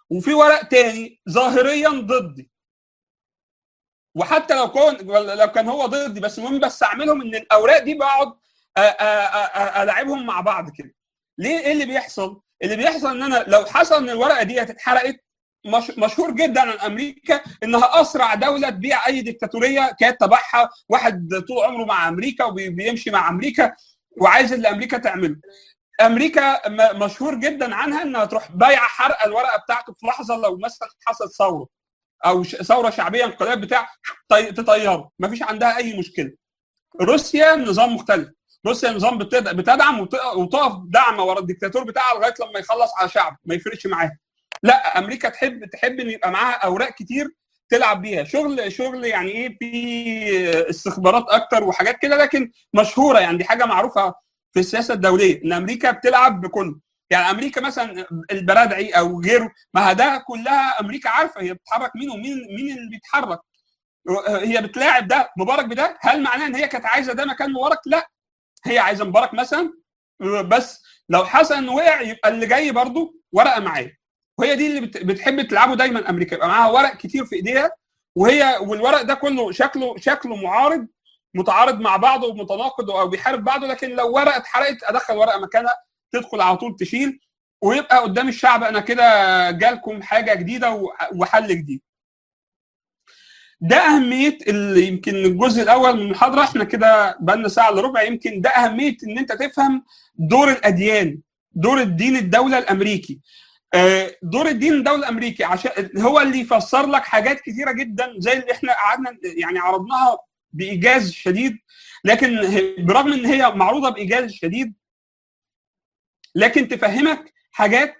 وفي ورق تاني ظاهريا ضدي وحتى لو كون لو كان هو ضدي بس المهم بستعملهم ان الاوراق دي بقعد العبهم مع بعض كده ليه ايه اللي بيحصل اللي بيحصل ان انا لو حصل ان الورقه دي اتحرقت مش مشهور جدا عن امريكا انها اسرع دوله تبيع اي ديكتاتوريه كانت تبعها واحد طول عمره مع امريكا وبيمشي مع امريكا وعايز اللي امريكا تعمله امريكا مشهور جدا عنها انها تروح بايعه حرق الورقه بتاعته في لحظه لو مثلا حصلت ثوره او ثوره شعبيه انقلاب بتاع تطيره ما فيش عندها اي مشكله روسيا نظام مختلف روسيا نظام بتدعم وتقف دعم ورا الدكتاتور بتاعها لغايه لما يخلص على شعب ما يفرقش معاها لا امريكا تحب تحب ان يبقى معاها اوراق كتير تلعب بيها شغل شغل يعني ايه في استخبارات اكتر وحاجات كده لكن مشهوره يعني دي حاجه معروفه في السياسه الدوليه ان امريكا بتلعب بكله يعني امريكا مثلا البرادعي او غيره ما ده كلها امريكا عارفه هي بتحرك مين ومين مين اللي بيتحرك هي بتلاعب ده مبارك بده هل معناه ان هي كانت عايزه ده مكان مبارك لا هي عايزه مبارك مثلا بس لو حصل انه وقع يبقى اللي جاي برضه ورقه معاه وهي دي اللي بتحب تلعبه دايما امريكا يبقى معاها ورق كتير في ايديها وهي والورق ده كله شكله شكله معارض متعارض مع بعضه ومتناقض او بيحارب بعضه لكن لو ورقه اتحرقت ادخل ورقه مكانها تدخل على طول تشيل ويبقى قدام الشعب انا كده جالكم حاجه جديده وحل جديد. ده اهميه اللي يمكن الجزء الاول من المحاضره احنا كده بقالنا ساعه الا ربع يمكن ده اهميه ان انت تفهم دور الاديان دور الدين الدوله الامريكي دور الدين الدوله الامريكي عشان هو اللي يفسر لك حاجات كثيره جدا زي اللي احنا قعدنا يعني عرضناها بايجاز شديد لكن برغم ان هي معروضه بايجاز شديد لكن تفهمك حاجات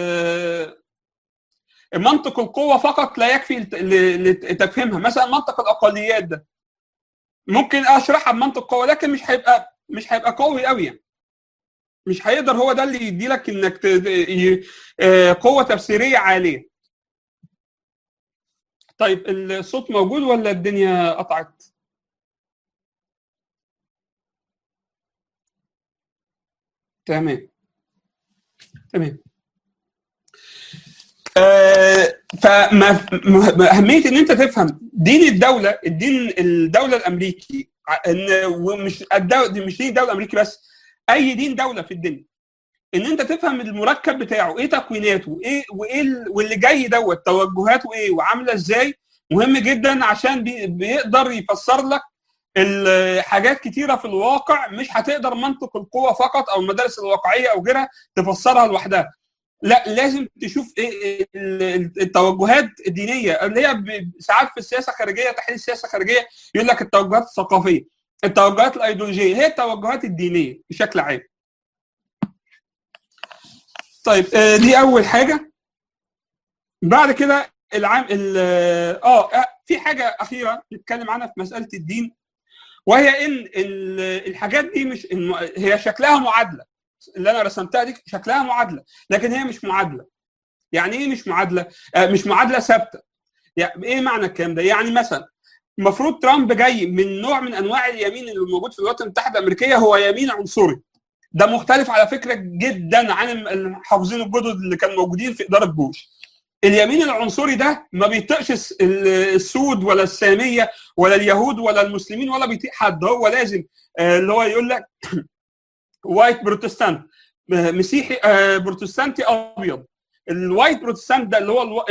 منطق القوه فقط لا يكفي لتفهمها مثلا منطق الاقليات ده ممكن اشرحها بمنطق قوه لكن مش هيبقى مش هيبقى قوي قوي يعني مش هيقدر هو ده اللي يدي لك انك قوه تفسيريه عاليه طيب الصوت موجود ولا الدنيا قطعت تمام تمام آه فأهمية إن أنت تفهم دين الدولة الدين الدولة الأمريكي إن ومش الدولة مش دين الدولة الأمريكي بس أي دين دولة في الدنيا إن أنت تفهم المركب بتاعه إيه تكويناته إيه وإيه واللي جاي دوت توجهاته إيه وعاملة إزاي مهم جدا عشان بي بيقدر يفسر لك الحاجات كتيره في الواقع مش هتقدر منطق القوه فقط او المدارس الواقعيه او غيرها تفسرها لوحدها لا لازم تشوف ايه التوجهات الدينيه اللي هي ساعات في السياسه الخارجيه تحليل السياسه الخارجيه يقول لك التوجهات الثقافيه التوجهات الايديولوجيه هي التوجهات الدينيه بشكل عام طيب دي اول حاجه بعد كده العام اه في حاجه اخيره نتكلم عنها في مساله الدين وهي ان الحاجات دي مش هي شكلها معادله اللي انا رسمتها دي شكلها معادله لكن هي مش معادله يعني ايه مش معادله آه مش معادله ثابته يعني ايه معنى الكلام ده يعني مثلا المفروض ترامب جاي من نوع من انواع اليمين اللي موجود في الولايات المتحده الامريكيه هو يمين عنصري ده مختلف على فكره جدا عن المحافظين الجدد اللي كانوا موجودين في اداره بوش اليمين العنصري ده ما بيطقش السود ولا الساميه ولا اليهود ولا المسلمين ولا بيطيق حد هو لازم اللي هو يقول لك وايت بروتستانت مسيحي بروتستانتي ابيض الوايت بروتستانت ده اللي هو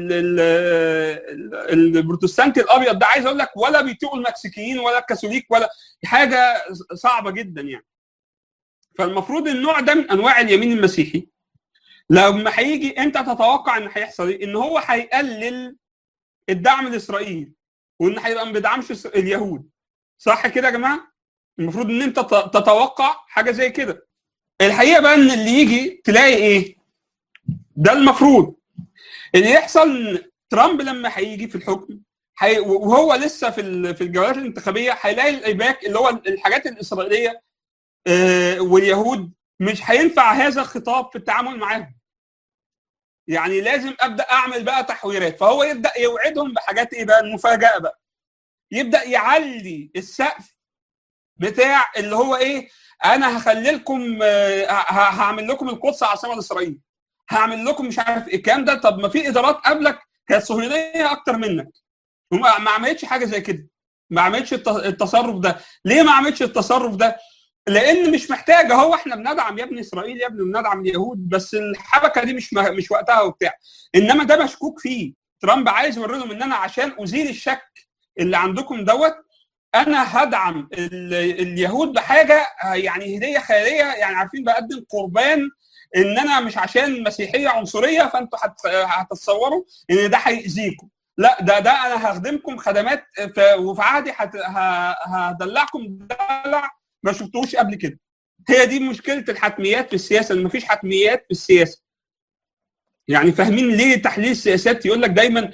البروتستانتي الابيض ده عايز اقول لك ولا بيطيقوا المكسيكيين ولا الكاثوليك ولا حاجه صعبه جدا يعني فالمفروض النوع ده من انواع اليمين المسيحي لما هيجي انت تتوقع ان هيحصل ايه؟ ان هو هيقلل الدعم الاسرائيلي وان هيبقى ما بيدعمش اليهود صح كده يا جماعه؟ المفروض ان انت تتوقع حاجه زي كده الحقيقه بقى ان اللي يجي تلاقي ايه؟ ده المفروض اللي يحصل ان ترامب لما هيجي في الحكم حي... وهو لسه في في الجولات الانتخابيه هيلاقي الايباك اللي هو الحاجات الاسرائيليه آه واليهود مش هينفع هذا الخطاب في التعامل معاهم يعني لازم ابدا اعمل بقى تحويرات فهو يبدا يوعدهم بحاجات ايه بقى المفاجاه بقى يبدا يعلي السقف بتاع اللي هو ايه انا هخلي لكم هعمل لكم القدس عاصمه لاسرائيل هعمل لكم مش عارف ايه الكلام ده طب ما في ادارات قبلك كانت صهيونيه اكتر منك وما ما عملتش حاجه زي كده ما عملتش التصرف ده ليه ما عملتش التصرف ده لان مش محتاجه هو احنا بندعم يا ابن اسرائيل يا ابني بندعم اليهود بس الحبكه دي مش مش وقتها وبتاع انما ده مشكوك فيه ترامب عايز يوري لهم ان انا عشان ازيل الشك اللي عندكم دوت انا هدعم اليهود بحاجه يعني هديه خيريه يعني عارفين بقدم قربان ان انا مش عشان مسيحيه عنصريه فانتوا هتتصوروا ان ده هيأذيكم لا ده ده انا هخدمكم خدمات وفي عهدي هدلعكم دلع ما شفتوش قبل كده هي دي مشكله الحتميات في السياسه ان مفيش حتميات في السياسه يعني فاهمين ليه تحليل السياسات يقول لك دايما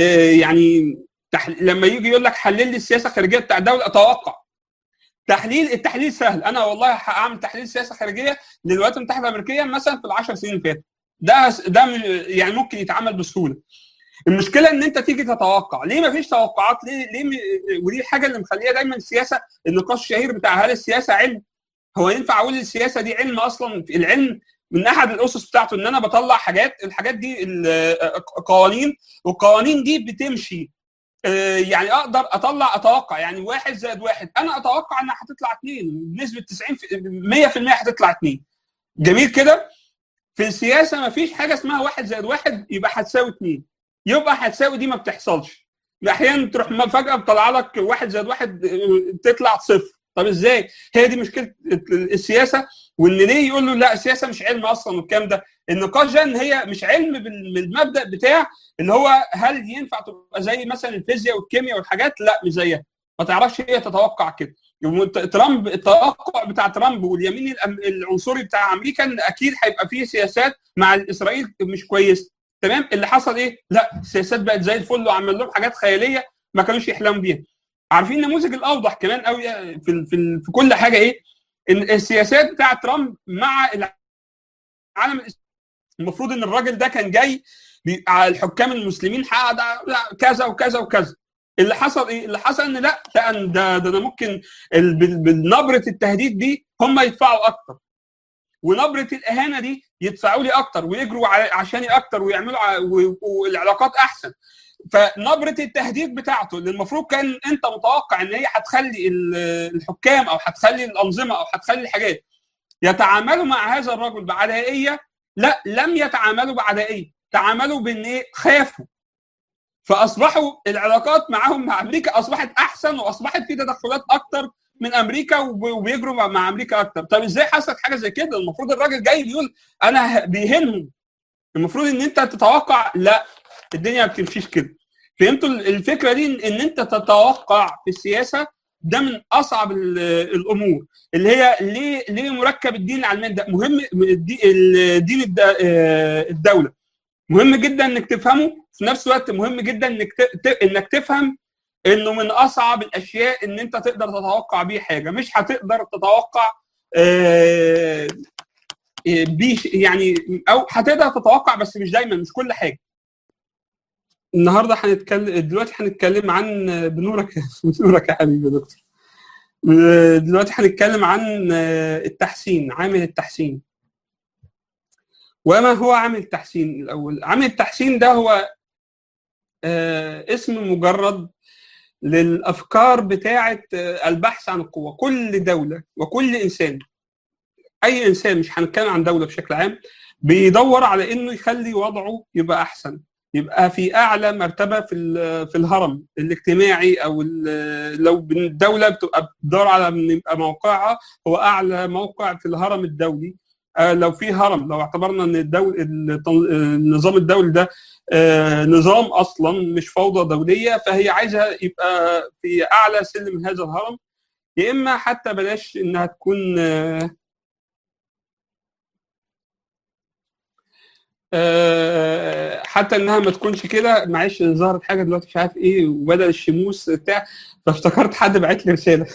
يعني لما يجي يقول لك حلل لي السياسه الخارجيه بتاع الدوله اتوقع تحليل التحليل سهل انا والله هعمل تحليل سياسه خارجيه للولايات المتحده الامريكيه مثلا في العشر سنين اللي فاتوا ده ده يعني ممكن يتعمل بسهوله المشكله ان انت تيجي تتوقع ليه ما فيش توقعات ليه ليه م... ودي الحاجه اللي مخليها دايما السياسه النقاش الشهير بتاع هل السياسه علم هو ينفع اقول السياسه دي علم اصلا العلم من احد الاسس بتاعته ان انا بطلع حاجات الحاجات دي قوانين والقوانين دي بتمشي يعني اقدر اطلع اتوقع يعني واحد زائد واحد انا اتوقع انها هتطلع اثنين بنسبه 90 100% هتطلع اثنين جميل كده في السياسه ما فيش حاجه اسمها واحد زائد واحد يبقى هتساوي اثنين يبقى هتساوي دي ما بتحصلش احيانا تروح فجاه مطلع لك واحد زائد واحد تطلع صفر طب ازاي؟ هي دي مشكله السياسه وان ليه يقول له لا السياسه مش علم اصلا والكلام ده النقاش ده ان هي مش علم بالمبدا بتاع اللي هو هل ينفع تبقى زي مثلا الفيزياء والكيمياء والحاجات لا مش زيها ما تعرفش هي تتوقع كده ترامب التوقع بتاع ترامب واليمين العنصري بتاع امريكا ان اكيد هيبقى فيه سياسات مع اسرائيل مش كويسه تمام اللي حصل ايه؟ لا السياسات بقت زي الفل وعمل لهم حاجات خياليه ما كانوش يحلموا بيها عارفين النموذج الاوضح كمان قوي في في, في كل حاجه ايه؟ ان السياسات بتاع ترامب مع العالم المفروض ان الراجل ده كان جاي على الحكام المسلمين حقق كذا وكذا وكذا اللي حصل ايه؟ اللي حصل ان لا ده ده, ده انا ممكن بنبره التهديد دي هم يدفعوا اكتر ونبره الاهانه دي يدفعوا لي اكتر ويجروا عشاني اكتر ويعملوا والعلاقات احسن فنبره التهديد بتاعته اللي المفروض كان انت متوقع ان هي هتخلي الحكام او هتخلي الانظمه او هتخلي الحاجات يتعاملوا مع هذا الرجل بعدائيه لا لم يتعاملوا بعدائيه تعاملوا بان ايه خافوا فاصبحوا العلاقات معهم مع امريكا اصبحت احسن واصبحت في تدخلات اكتر من امريكا وبيجروا مع امريكا اكتر طب ازاي حصلت حاجه زي كده المفروض الراجل جاي بيقول انا بيهنهم المفروض ان انت تتوقع لا الدنيا ما بتمشيش كده فهمتوا الفكره دي ان انت تتوقع في السياسه ده من اصعب الامور اللي هي ليه ليه مركب الدين العلماني ده مهم الدين الدوله مهم جدا انك تفهمه في نفس الوقت مهم جدا انك انك تفهم انه من اصعب الاشياء ان انت تقدر تتوقع بيه حاجه مش هتقدر تتوقع بيه يعني او هتقدر تتوقع بس مش دايما مش كل حاجه النهارده هنتكلم دلوقتي هنتكلم عن بنورك بنورك يا حبيبي يا دكتور دلوقتي هنتكلم عن التحسين عامل التحسين وما هو عامل التحسين الاول عامل التحسين ده هو اسم مجرد للافكار بتاعه البحث عن القوه كل دوله وكل انسان اي انسان مش هنتكلم عن دوله بشكل عام بيدور على انه يخلي وضعه يبقى احسن يبقى في اعلى مرتبه في في الهرم الاجتماعي او لو الدوله بتبقى بتدور على ان يبقى موقعها هو اعلى موقع في الهرم الدولي لو في هرم لو اعتبرنا ان الدول النظام الدولي ده نظام اصلا مش فوضى دوليه فهي عايزه يبقى في اعلى سلم هذا الهرم يا اما حتى بلاش انها تكون حتى انها ما تكونش كده معلش ظهرت حاجه دلوقتي مش عارف ايه وبدل الشموس بتاع فافتكرت حد بعت لي رساله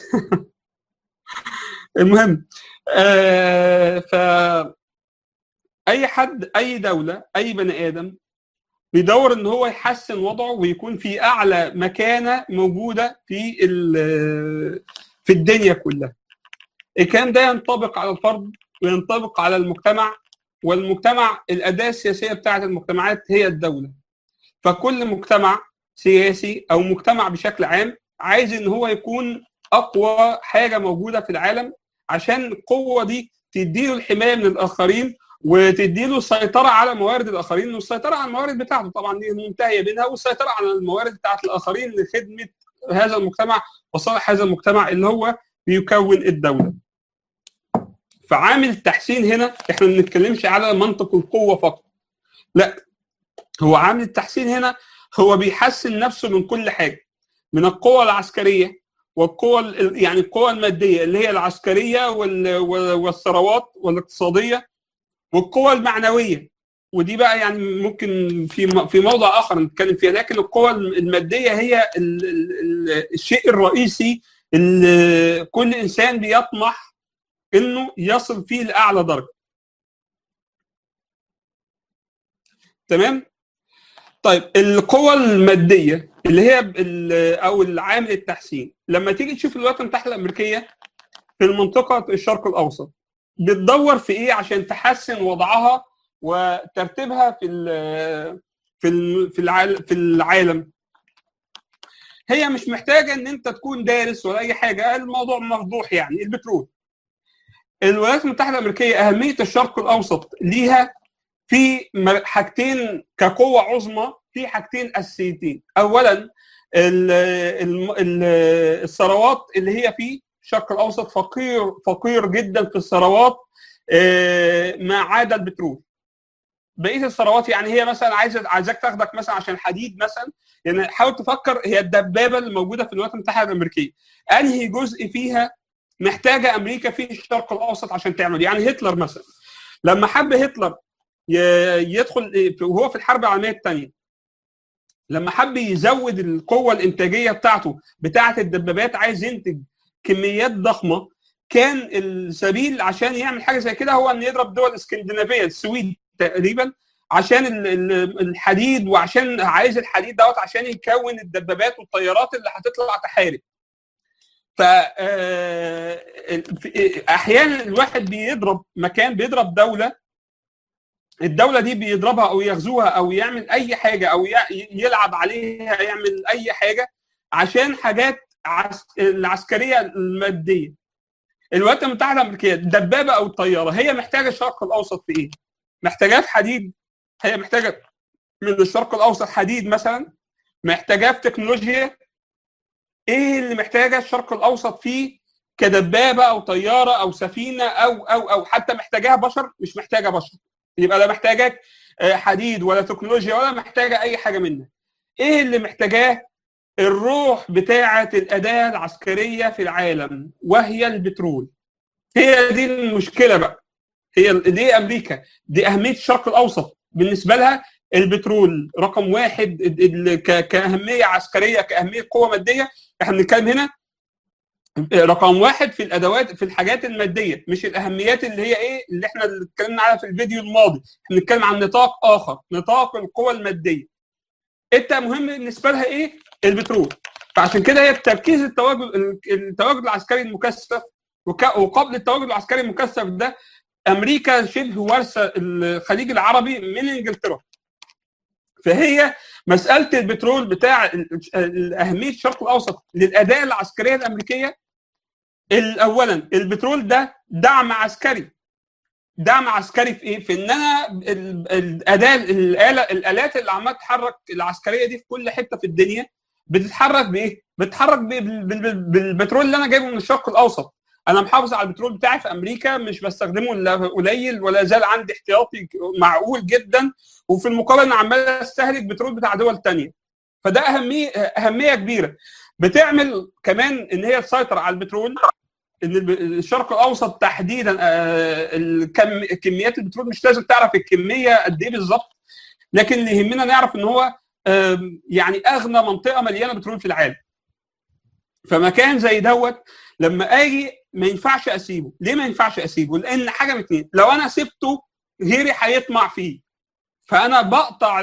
المهم ف اي حد اي دوله اي بني ادم بيدور ان هو يحسن وضعه ويكون في اعلى مكانه موجوده في في الدنيا كلها الكلام ده ينطبق على الفرد وينطبق على المجتمع والمجتمع الاداه السياسيه بتاعت المجتمعات هي الدوله فكل مجتمع سياسي او مجتمع بشكل عام عايز ان هو يكون اقوى حاجه موجوده في العالم عشان القوه دي تديله الحمايه من الاخرين وتديله السيطره على موارد الاخرين والسيطره على الموارد بتاعته طبعا دي منتهيه بينها والسيطره على الموارد بتاعت الاخرين لخدمه هذا المجتمع وصالح هذا المجتمع اللي هو بيكون الدوله. فعامل التحسين هنا احنا ما بنتكلمش على منطق القوه فقط. لا هو عامل التحسين هنا هو بيحسن نفسه من كل حاجه من القوة العسكرية والقوة يعني القوة المادية اللي هي العسكرية والثروات والاقتصادية والقوة المعنوية ودي بقى يعني ممكن في في موضع اخر نتكلم فيها لكن القوة المادية هي ال ال الشيء الرئيسي اللي كل انسان بيطمح انه يصل فيه لاعلى درجة تمام طيب القوة المادية اللي هي او العامل التحسين لما تيجي تشوف الولايات المتحدة الأمريكية في المنطقة الشرق الأوسط بتدور في ايه عشان تحسن وضعها وترتيبها في ال في ال في العالم في العالم هي مش محتاجه ان انت تكون دارس ولا اي حاجه الموضوع مفضوح يعني البترول الولايات المتحده الامريكيه اهميه الشرق الاوسط ليها في حاجتين كقوه عظمى في حاجتين اساسيتين اولا ال ال الثروات اللي هي في الشرق الاوسط فقير فقير جدا في الثروات ما عدا البترول بقيه الثروات يعني هي مثلا عايزه عايزاك تاخدك مثلا عشان حديد مثلا يعني حاول تفكر هي الدبابه اللي موجوده في الولايات المتحده الامريكيه انهي جزء فيها محتاجه امريكا في الشرق الاوسط عشان تعمل يعني هتلر مثلا لما حب هتلر يدخل وهو في الحرب العالميه الثانيه لما حب يزود القوه الانتاجيه بتاعته بتاعه الدبابات عايز ينتج كميات ضخمه كان السبيل عشان يعمل حاجه زي كده هو ان يضرب دول اسكندنافيه السويد تقريبا عشان الحديد وعشان عايز الحديد دوت عشان يكون الدبابات والطيارات اللي هتطلع تحارب ف احيانا الواحد بيضرب مكان بيضرب دوله الدولة دي بيضربها أو يغزوها أو يعمل أي حاجة أو يلعب عليها يعمل أي حاجة عشان حاجات العسكرية المادية. الولايات المتحدة الأمريكية الدبابة أو الطيارة هي محتاجة الشرق الأوسط في إيه؟ محتاجاه في حديد هي محتاجة من الشرق الأوسط حديد مثلا محتاجاه في تكنولوجيا إيه اللي محتاجة الشرق الأوسط فيه كدبابة أو طيارة أو سفينة أو أو أو حتى محتاجاها بشر مش محتاجة بشر يبقى لا محتاجك حديد ولا تكنولوجيا ولا محتاجه اي حاجه منها ايه اللي محتاجاه الروح بتاعه الاداه العسكريه في العالم وهي البترول هي دي المشكله بقى هي دي امريكا دي اهميه الشرق الاوسط بالنسبه لها البترول رقم واحد كاهميه عسكريه كاهميه قوه ماديه احنا بنتكلم هنا رقم واحد في الادوات في الحاجات الماديه مش الاهميات اللي هي ايه اللي احنا اتكلمنا عليها في الفيديو الماضي احنا بنتكلم عن نطاق اخر نطاق القوى الماديه انت مهم بالنسبه لها ايه البترول فعشان كده هي تركيز التواجد التواجد العسكري المكثف وقبل التواجد العسكري المكثف ده امريكا شبه وارثه الخليج العربي من انجلترا فهي مساله البترول بتاع اهميه الشرق الاوسط للاداء العسكريه الامريكيه اولا البترول ده دعم عسكري دعم عسكري في ايه؟ في ان انا الاداه الاله الالات اللي عماله تتحرك العسكريه دي في كل حته في الدنيا بتتحرك بايه؟ بتتحرك بالبترول اللي انا جايبه من الشرق الاوسط انا محافظ على البترول بتاعي في امريكا مش بستخدمه الا قليل ولا زال عندي احتياطي معقول جدا وفي المقابل انا عمال استهلك بترول بتاع دول تانية فده اهميه اهميه كبيره بتعمل كمان ان هي تسيطر على البترول ان الشرق الاوسط تحديدا الكم كميات البترول مش لازم تعرف الكميه قد ايه بالظبط لكن اللي يهمنا نعرف ان هو يعني اغنى منطقه مليانه بترول في العالم فمكان زي دوت لما اجي ما ينفعش اسيبه ليه ما ينفعش اسيبه لان حاجه من اتنين لو انا سبته غيري هيطمع فيه فانا بقطع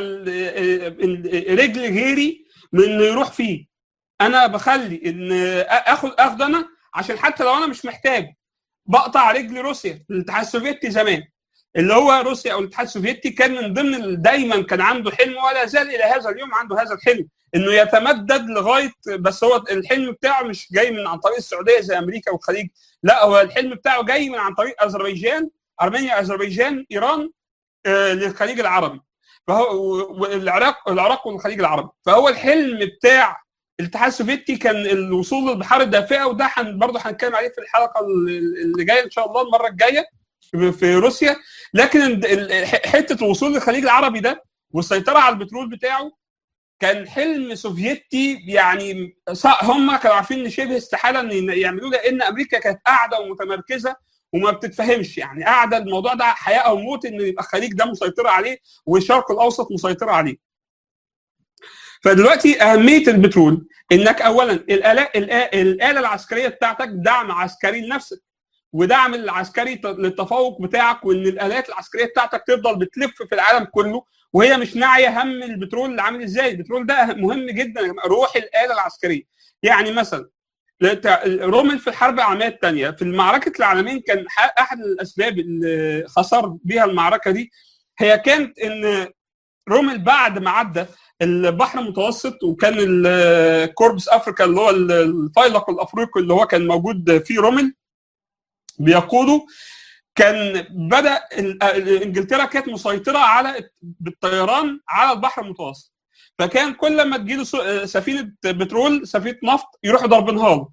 رجل غيري من انه يروح فيه انا بخلي ان اخد اخد انا عشان حتى لو انا مش محتاج بقطع رجل روسيا الاتحاد السوفيتي زمان اللي هو روسيا او الاتحاد السوفيتي كان من ضمن دايما كان عنده حلم ولا زال الى هذا اليوم عنده هذا الحلم انه يتمدد لغايه بس هو الحلم بتاعه مش جاي من عن طريق السعوديه زي امريكا والخليج لا هو الحلم بتاعه جاي من عن طريق اذربيجان ارمينيا اذربيجان ايران آه للخليج العربي فهو العراق العراق والخليج العربي فهو الحلم بتاع الاتحاد السوفيتي كان الوصول للبحار الدافئه وده برضه هنتكلم عليه في الحلقه اللي جايه ان شاء الله المره الجايه في روسيا لكن حته الوصول للخليج العربي ده والسيطره على البترول بتاعه كان حلم سوفيتي يعني هم كانوا عارفين ان شبه استحاله ان يعملوه لان امريكا كانت قاعده ومتمركزه وما بتتفهمش يعني قاعده الموضوع ده حياه او موت ان يبقى الخليج ده مسيطره عليه والشرق الاوسط مسيطره عليه. فدلوقتي اهميه البترول انك اولا الاله الاله العسكريه بتاعتك دعم عسكري لنفسك ودعم العسكري للتفوق بتاعك وان الالات العسكريه بتاعتك تفضل بتلف في العالم كله وهي مش ناعيه هم البترول اللي عامل ازاي البترول ده مهم جدا روح الاله العسكريه يعني مثلا رومل في الحرب العالميه الثانيه في المعركه العالمين كان احد الاسباب اللي خسر بيها المعركه دي هي كانت ان رومل بعد ما عدى البحر المتوسط وكان الكوربس افريكا اللي هو الفيلق الافريقي اللي هو كان موجود فيه رومل بيقوده كان بدا انجلترا كانت مسيطره على بالطيران على البحر المتوسط فكان كل ما تجيله سفينه بترول سفينه نفط يروحوا ضاربينها له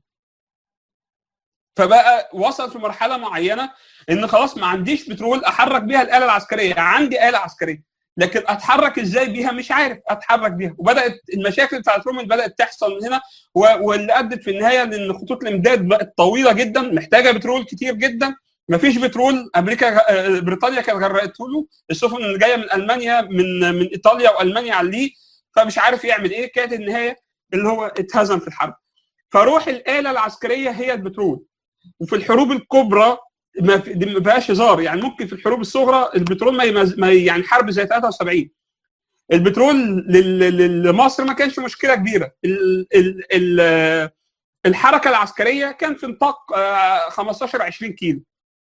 فبقى وصل في مرحله معينه ان خلاص ما عنديش بترول احرك بيها الاله العسكريه عندي اله عسكريه لكن اتحرك ازاي بيها مش عارف اتحرك بيها وبدات المشاكل بتاعت رومل بدات تحصل من هنا واللي ادت في النهايه لان خطوط الامداد بقت طويله جدا محتاجه بترول كتير جدا مفيش بترول امريكا بريطانيا كانت غرقته له السفن اللي جايه من المانيا من من ايطاليا والمانيا عليه فمش عارف يعمل ايه كانت النهايه اللي هو اتهزم في الحرب فروح الاله العسكريه هي البترول وفي الحروب الكبرى ما فيهاش هزار يعني ممكن في الحروب الصغرى البترول ما, يمز... ما يعني حرب زي 73 البترول لمصر ما كانش مشكله كبيره ال... ال... ال... الحركه العسكريه كان في نطاق 15 20 كيلو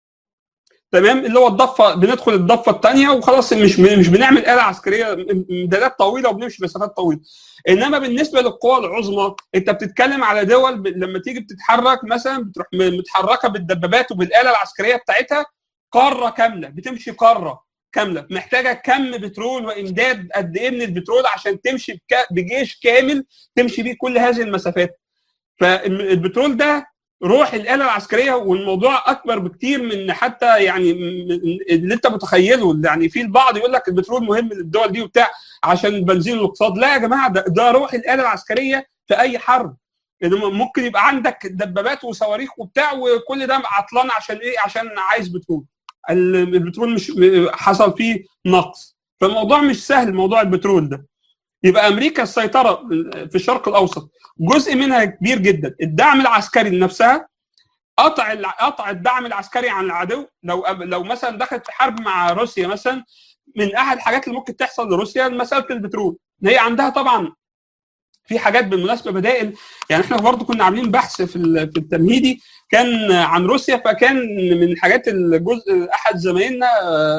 تمام اللي هو الضفه بندخل الضفه الثانيه وخلاص مش مش بنعمل اله عسكريه امدادات طويله وبنمشي مسافات طويله انما بالنسبه للقوى العظمى انت بتتكلم على دول ب... لما تيجي بتتحرك مثلا بتروح متحركه بالدبابات وبالاله العسكريه بتاعتها قاره كامله بتمشي قاره كامله محتاجه كم بترول وامداد قد ايه من البترول عشان تمشي بك... بجيش كامل تمشي بيه كل هذه المسافات فالبترول ده روح الاله العسكريه والموضوع اكبر بكتير من حتى يعني اللي انت متخيله يعني في البعض يقول لك البترول مهم للدول دي وبتاع عشان البنزين والاقتصاد لا يا جماعه ده, ده روح الاله العسكريه في اي حرب ممكن يبقى عندك دبابات وصواريخ وبتاع وكل ده عطلان عشان ايه عشان عايز بترول البترول مش حصل فيه نقص فالموضوع مش سهل موضوع البترول ده يبقى امريكا السيطره في الشرق الاوسط جزء منها كبير جدا الدعم العسكري لنفسها قطع قطع الدعم العسكري عن العدو لو لو مثلا دخلت في حرب مع روسيا مثلا من احد الحاجات اللي ممكن تحصل لروسيا مساله البترول هي عندها طبعا في حاجات بالمناسبه بدائل يعني احنا برضو كنا عاملين بحث في في التمهيدي كان عن روسيا فكان من الحاجات الجزء احد زمايلنا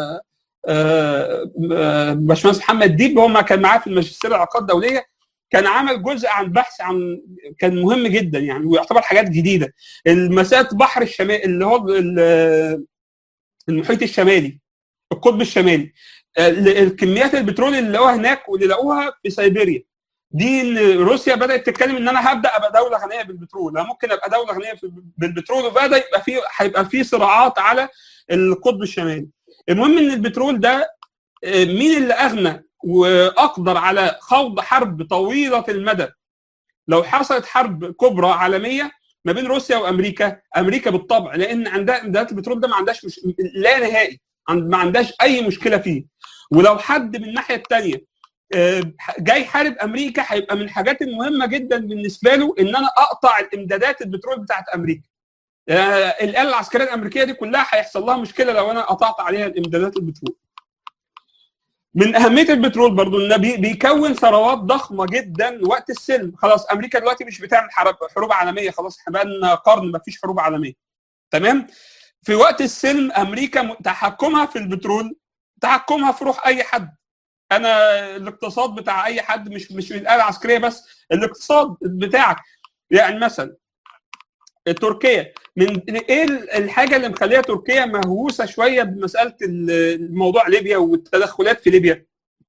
باشمهندس محمد ديب هو ما كان معاه في الماجستير العلاقات الدوليه كان عمل جزء عن بحث عن كان مهم جدا يعني ويعتبر حاجات جديده مساله بحر الشمال اللي هو المحيط الشمالي القطب الشمالي الكميات البترول اللي لقوها هناك واللي لقوها في سيبيريا دي ان روسيا بدات تتكلم ان انا هبدا ابقى دوله غنيه بالبترول انا ممكن ابقى دوله غنيه بالبترول وبدا يبقى في هيبقى في صراعات على القطب الشمالي المهم ان البترول ده مين اللي اغنى واقدر على خوض حرب طويله المدى لو حصلت حرب كبرى عالميه ما بين روسيا وامريكا امريكا بالطبع لان عندها امدادات البترول ده ما عندهاش مش... لا نهائي ما عندهاش اي مشكله فيه ولو حد من الناحيه الثانيه جاي حارب امريكا هيبقى من الحاجات المهمه جدا بالنسبه له ان انا اقطع الامدادات البترول بتاعت امريكا الاله العسكريه الامريكيه دي كلها هيحصل لها مشكله لو انا قطعت عليها الامدادات البترول من اهميه البترول برضو انه بيكون ثروات ضخمه جدا وقت السلم خلاص امريكا دلوقتي مش بتعمل حرب حروب عالميه خلاص احنا بقى قرن ما فيش حروب عالميه تمام في وقت السلم امريكا تحكمها في البترول تحكمها في روح اي حد انا الاقتصاد بتاع اي حد مش مش من الاله العسكريه بس الاقتصاد بتاعك يعني مثلا تركيا من ايه الحاجه اللي مخليها تركيا مهووسه شويه بمساله الموضوع ليبيا والتدخلات في ليبيا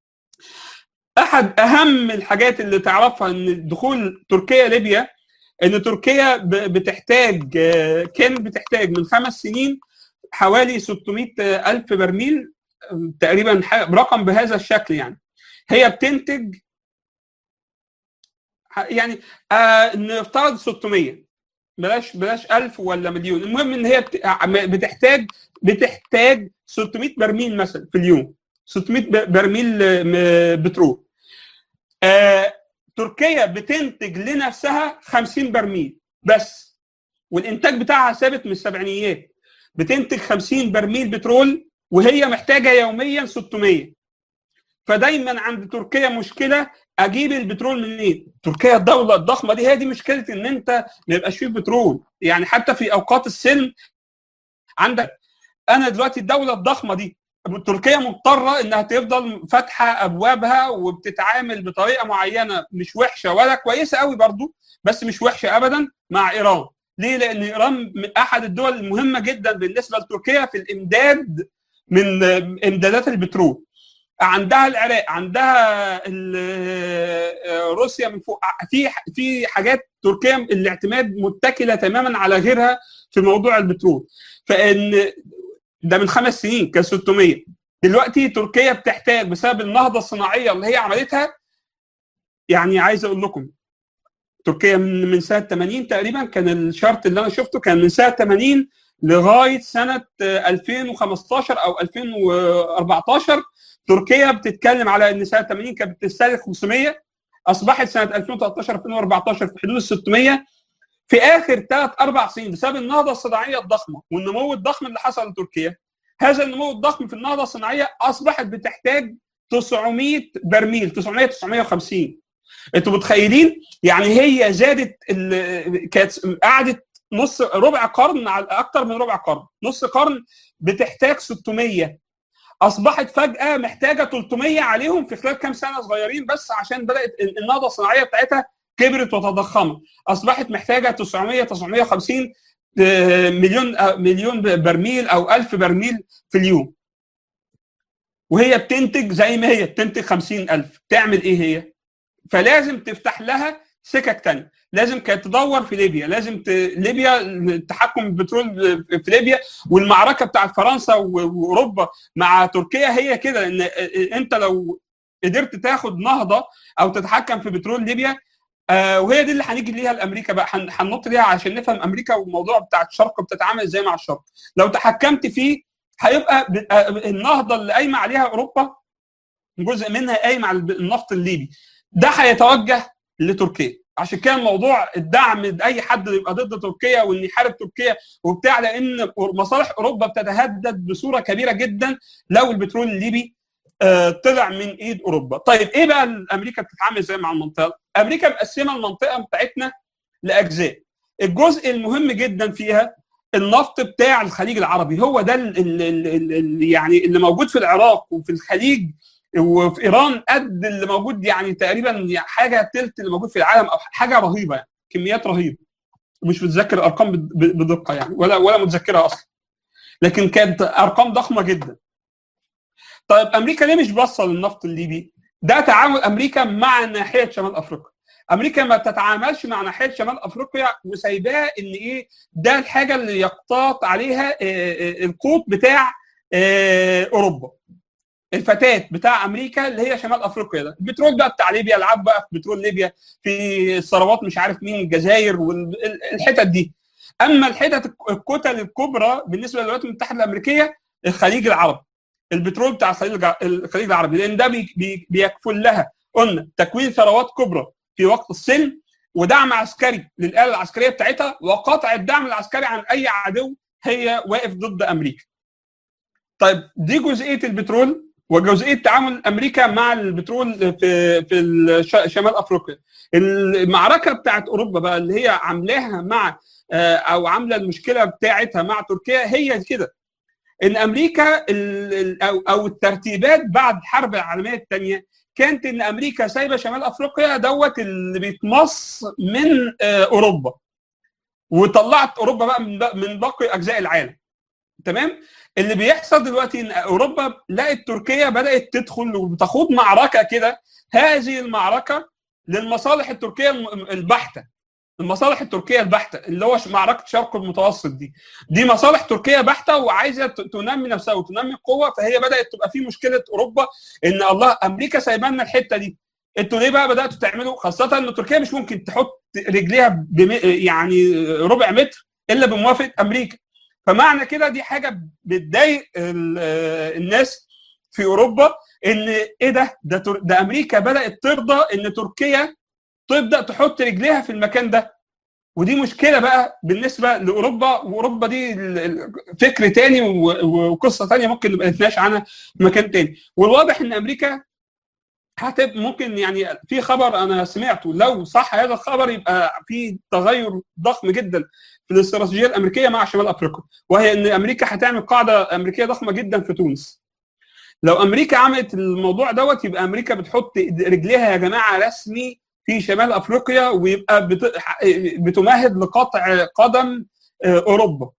احد اهم الحاجات اللي تعرفها ان دخول تركيا ليبيا ان تركيا بتحتاج كانت بتحتاج من خمس سنين حوالي 600 الف برميل تقريبا رقم بهذا الشكل يعني هي بتنتج يعني آه نفترض 600 بلاش بلاش 1000 ولا مليون المهم ان هي بتحتاج بتحتاج 600 برميل مثلا في اليوم 600 برميل بترول آه تركيا بتنتج لنفسها 50 برميل بس والانتاج بتاعها ثابت من السبعينيات بتنتج 50 برميل بترول وهي محتاجه يوميا 600 فدايما عند تركيا مشكله اجيب البترول منين؟ إيه؟ تركيا الدوله الضخمه دي هي دي مشكله ان انت ما يبقاش فيه بترول يعني حتى في اوقات السلم عندك انا دلوقتي الدوله الضخمه دي تركيا مضطره انها تفضل فاتحه ابوابها وبتتعامل بطريقه معينه مش وحشه ولا كويسه قوي برضو بس مش وحشه ابدا مع ايران ليه؟ لان ايران من احد الدول المهمه جدا بالنسبه لتركيا في الامداد من امدادات البترول عندها العراق عندها روسيا من فوق في في حاجات تركيا الاعتماد متكله تماما على غيرها في موضوع البترول فان ده من خمس سنين كان 600 دلوقتي تركيا بتحتاج بسبب النهضه الصناعيه اللي هي عملتها يعني عايز اقول لكم تركيا من من سنه 80 تقريبا كان الشرط اللي انا شفته كان من سنه 80 لغايه سنه 2015 او 2014 تركيا بتتكلم على ان سنه 80 كانت بتستهلك 500 اصبحت سنه 2013 2014 في حدود ال 600 في اخر ثلاث اربع سنين بسبب النهضه الصناعيه الضخمه والنمو الضخم اللي حصل لتركيا هذا النمو الضخم في النهضه الصناعيه اصبحت بتحتاج 900 برميل 900 950 انتوا متخيلين يعني هي زادت كانت قعدت نص ربع قرن على اكثر من ربع قرن نص قرن بتحتاج 600 اصبحت فجاه محتاجه 300 عليهم في خلال كام سنه صغيرين بس عشان بدات النهضه الصناعيه بتاعتها كبرت وتضخمت اصبحت محتاجه 900 950 مليون مليون برميل او 1000 برميل في اليوم وهي بتنتج زي ما هي بتنتج 50000 تعمل ايه هي فلازم تفتح لها سكك تانية لازم كانت تدور في ليبيا لازم ت... ليبيا تحكم البترول في ليبيا والمعركه بتاعت فرنسا واوروبا مع تركيا هي كده ان انت لو قدرت تاخد نهضه او تتحكم في بترول ليبيا آه وهي دي اللي هنيجي ليها لامريكا بقى هننط ليها عشان نفهم امريكا والموضوع بتاع الشرق بتتعامل ازاي مع الشرق لو تحكمت فيه هيبقى النهضه اللي قايمه عليها اوروبا جزء منها قايم على النفط الليبي ده هيتوجه لتركيا عشان كده موضوع الدعم اي حد يبقى ضد تركيا وان يحارب تركيا وبتاع لان مصالح اوروبا بتتهدد بصوره كبيره جدا لو البترول الليبي طلع من ايد اوروبا. طيب ايه بقى امريكا بتتعامل ازاي مع المنطقه؟ امريكا مقسمه المنطقه بتاعتنا لاجزاء. الجزء المهم جدا فيها النفط بتاع الخليج العربي هو ده اللي يعني اللي موجود في العراق وفي الخليج وفي ايران قد اللي موجود يعني تقريبا حاجه تلت اللي موجود في العالم او حاجه رهيبه يعني كميات رهيبه مش متذكر الارقام بدقه يعني ولا ولا متذكرها اصلا لكن كانت ارقام ضخمه جدا طيب امريكا ليه مش باصه للنفط الليبي؟ ده تعامل امريكا مع ناحيه شمال افريقيا امريكا ما تتعاملش مع ناحيه شمال افريقيا وسايباه ان ايه ده الحاجه اللي يقتاط عليها القوت بتاع اوروبا الفتاه بتاع امريكا اللي هي شمال افريقيا ده البترول بقى بتاع ليبيا العاب بقى في بترول ليبيا في الثروات مش عارف مين الجزائر والحتت دي اما الحتت الكتل الكبرى بالنسبه للولايات المتحده الامريكيه الخليج العربي البترول بتاع الخليج الخليج العربي لان ده بي بي بيكفل لها قلنا تكوين ثروات كبرى في وقت السلم ودعم عسكري للاله العسكريه بتاعتها وقطع الدعم العسكري عن اي عدو هي واقف ضد امريكا. طيب دي جزئيه البترول وجزئيه تعامل امريكا مع البترول في في شمال افريقيا. المعركه بتاعت اوروبا بقى اللي هي عاملاها مع او عامله المشكله بتاعتها مع تركيا هي كده ان امريكا او او الترتيبات بعد الحرب العالميه الثانيه كانت ان امريكا سايبه شمال افريقيا دوت اللي بيتمص من اوروبا وطلعت اوروبا بقى من باقي اجزاء العالم تمام اللي بيحصل دلوقتي ان اوروبا لقت تركيا بدات تدخل وتخوض معركه كده هذه المعركه للمصالح التركيه البحته المصالح التركيه البحته اللي هو معركه شرق المتوسط دي دي مصالح تركيه بحته وعايزه تنمي نفسها وتنمي القوه فهي بدات تبقى في مشكله اوروبا ان الله امريكا سايبانا الحته دي انتوا ليه بقى بداتوا تعملوا خاصه ان تركيا مش ممكن تحط رجليها بم... يعني ربع متر الا بموافقه امريكا فمعنى كده دي حاجه بتضايق الناس في اوروبا ان ايه ده ده, تر... ده امريكا بدات ترضى ان تركيا تبدا تحط رجليها في المكان ده ودي مشكله بقى بالنسبه لاوروبا واوروبا دي فكر تاني وقصه تانيه ممكن نبقى نتناقش عنها في مكان تاني والواضح ان امريكا هتبقى ممكن يعني في خبر انا سمعته لو صح هذا الخبر يبقى في تغير ضخم جدا في الاستراتيجيه الامريكيه مع شمال افريقيا وهي ان امريكا هتعمل قاعده امريكيه ضخمه جدا في تونس لو امريكا عملت الموضوع دوت يبقى امريكا بتحط رجليها يا جماعه رسمي في شمال افريقيا ويبقى بتمهد لقطع قدم اوروبا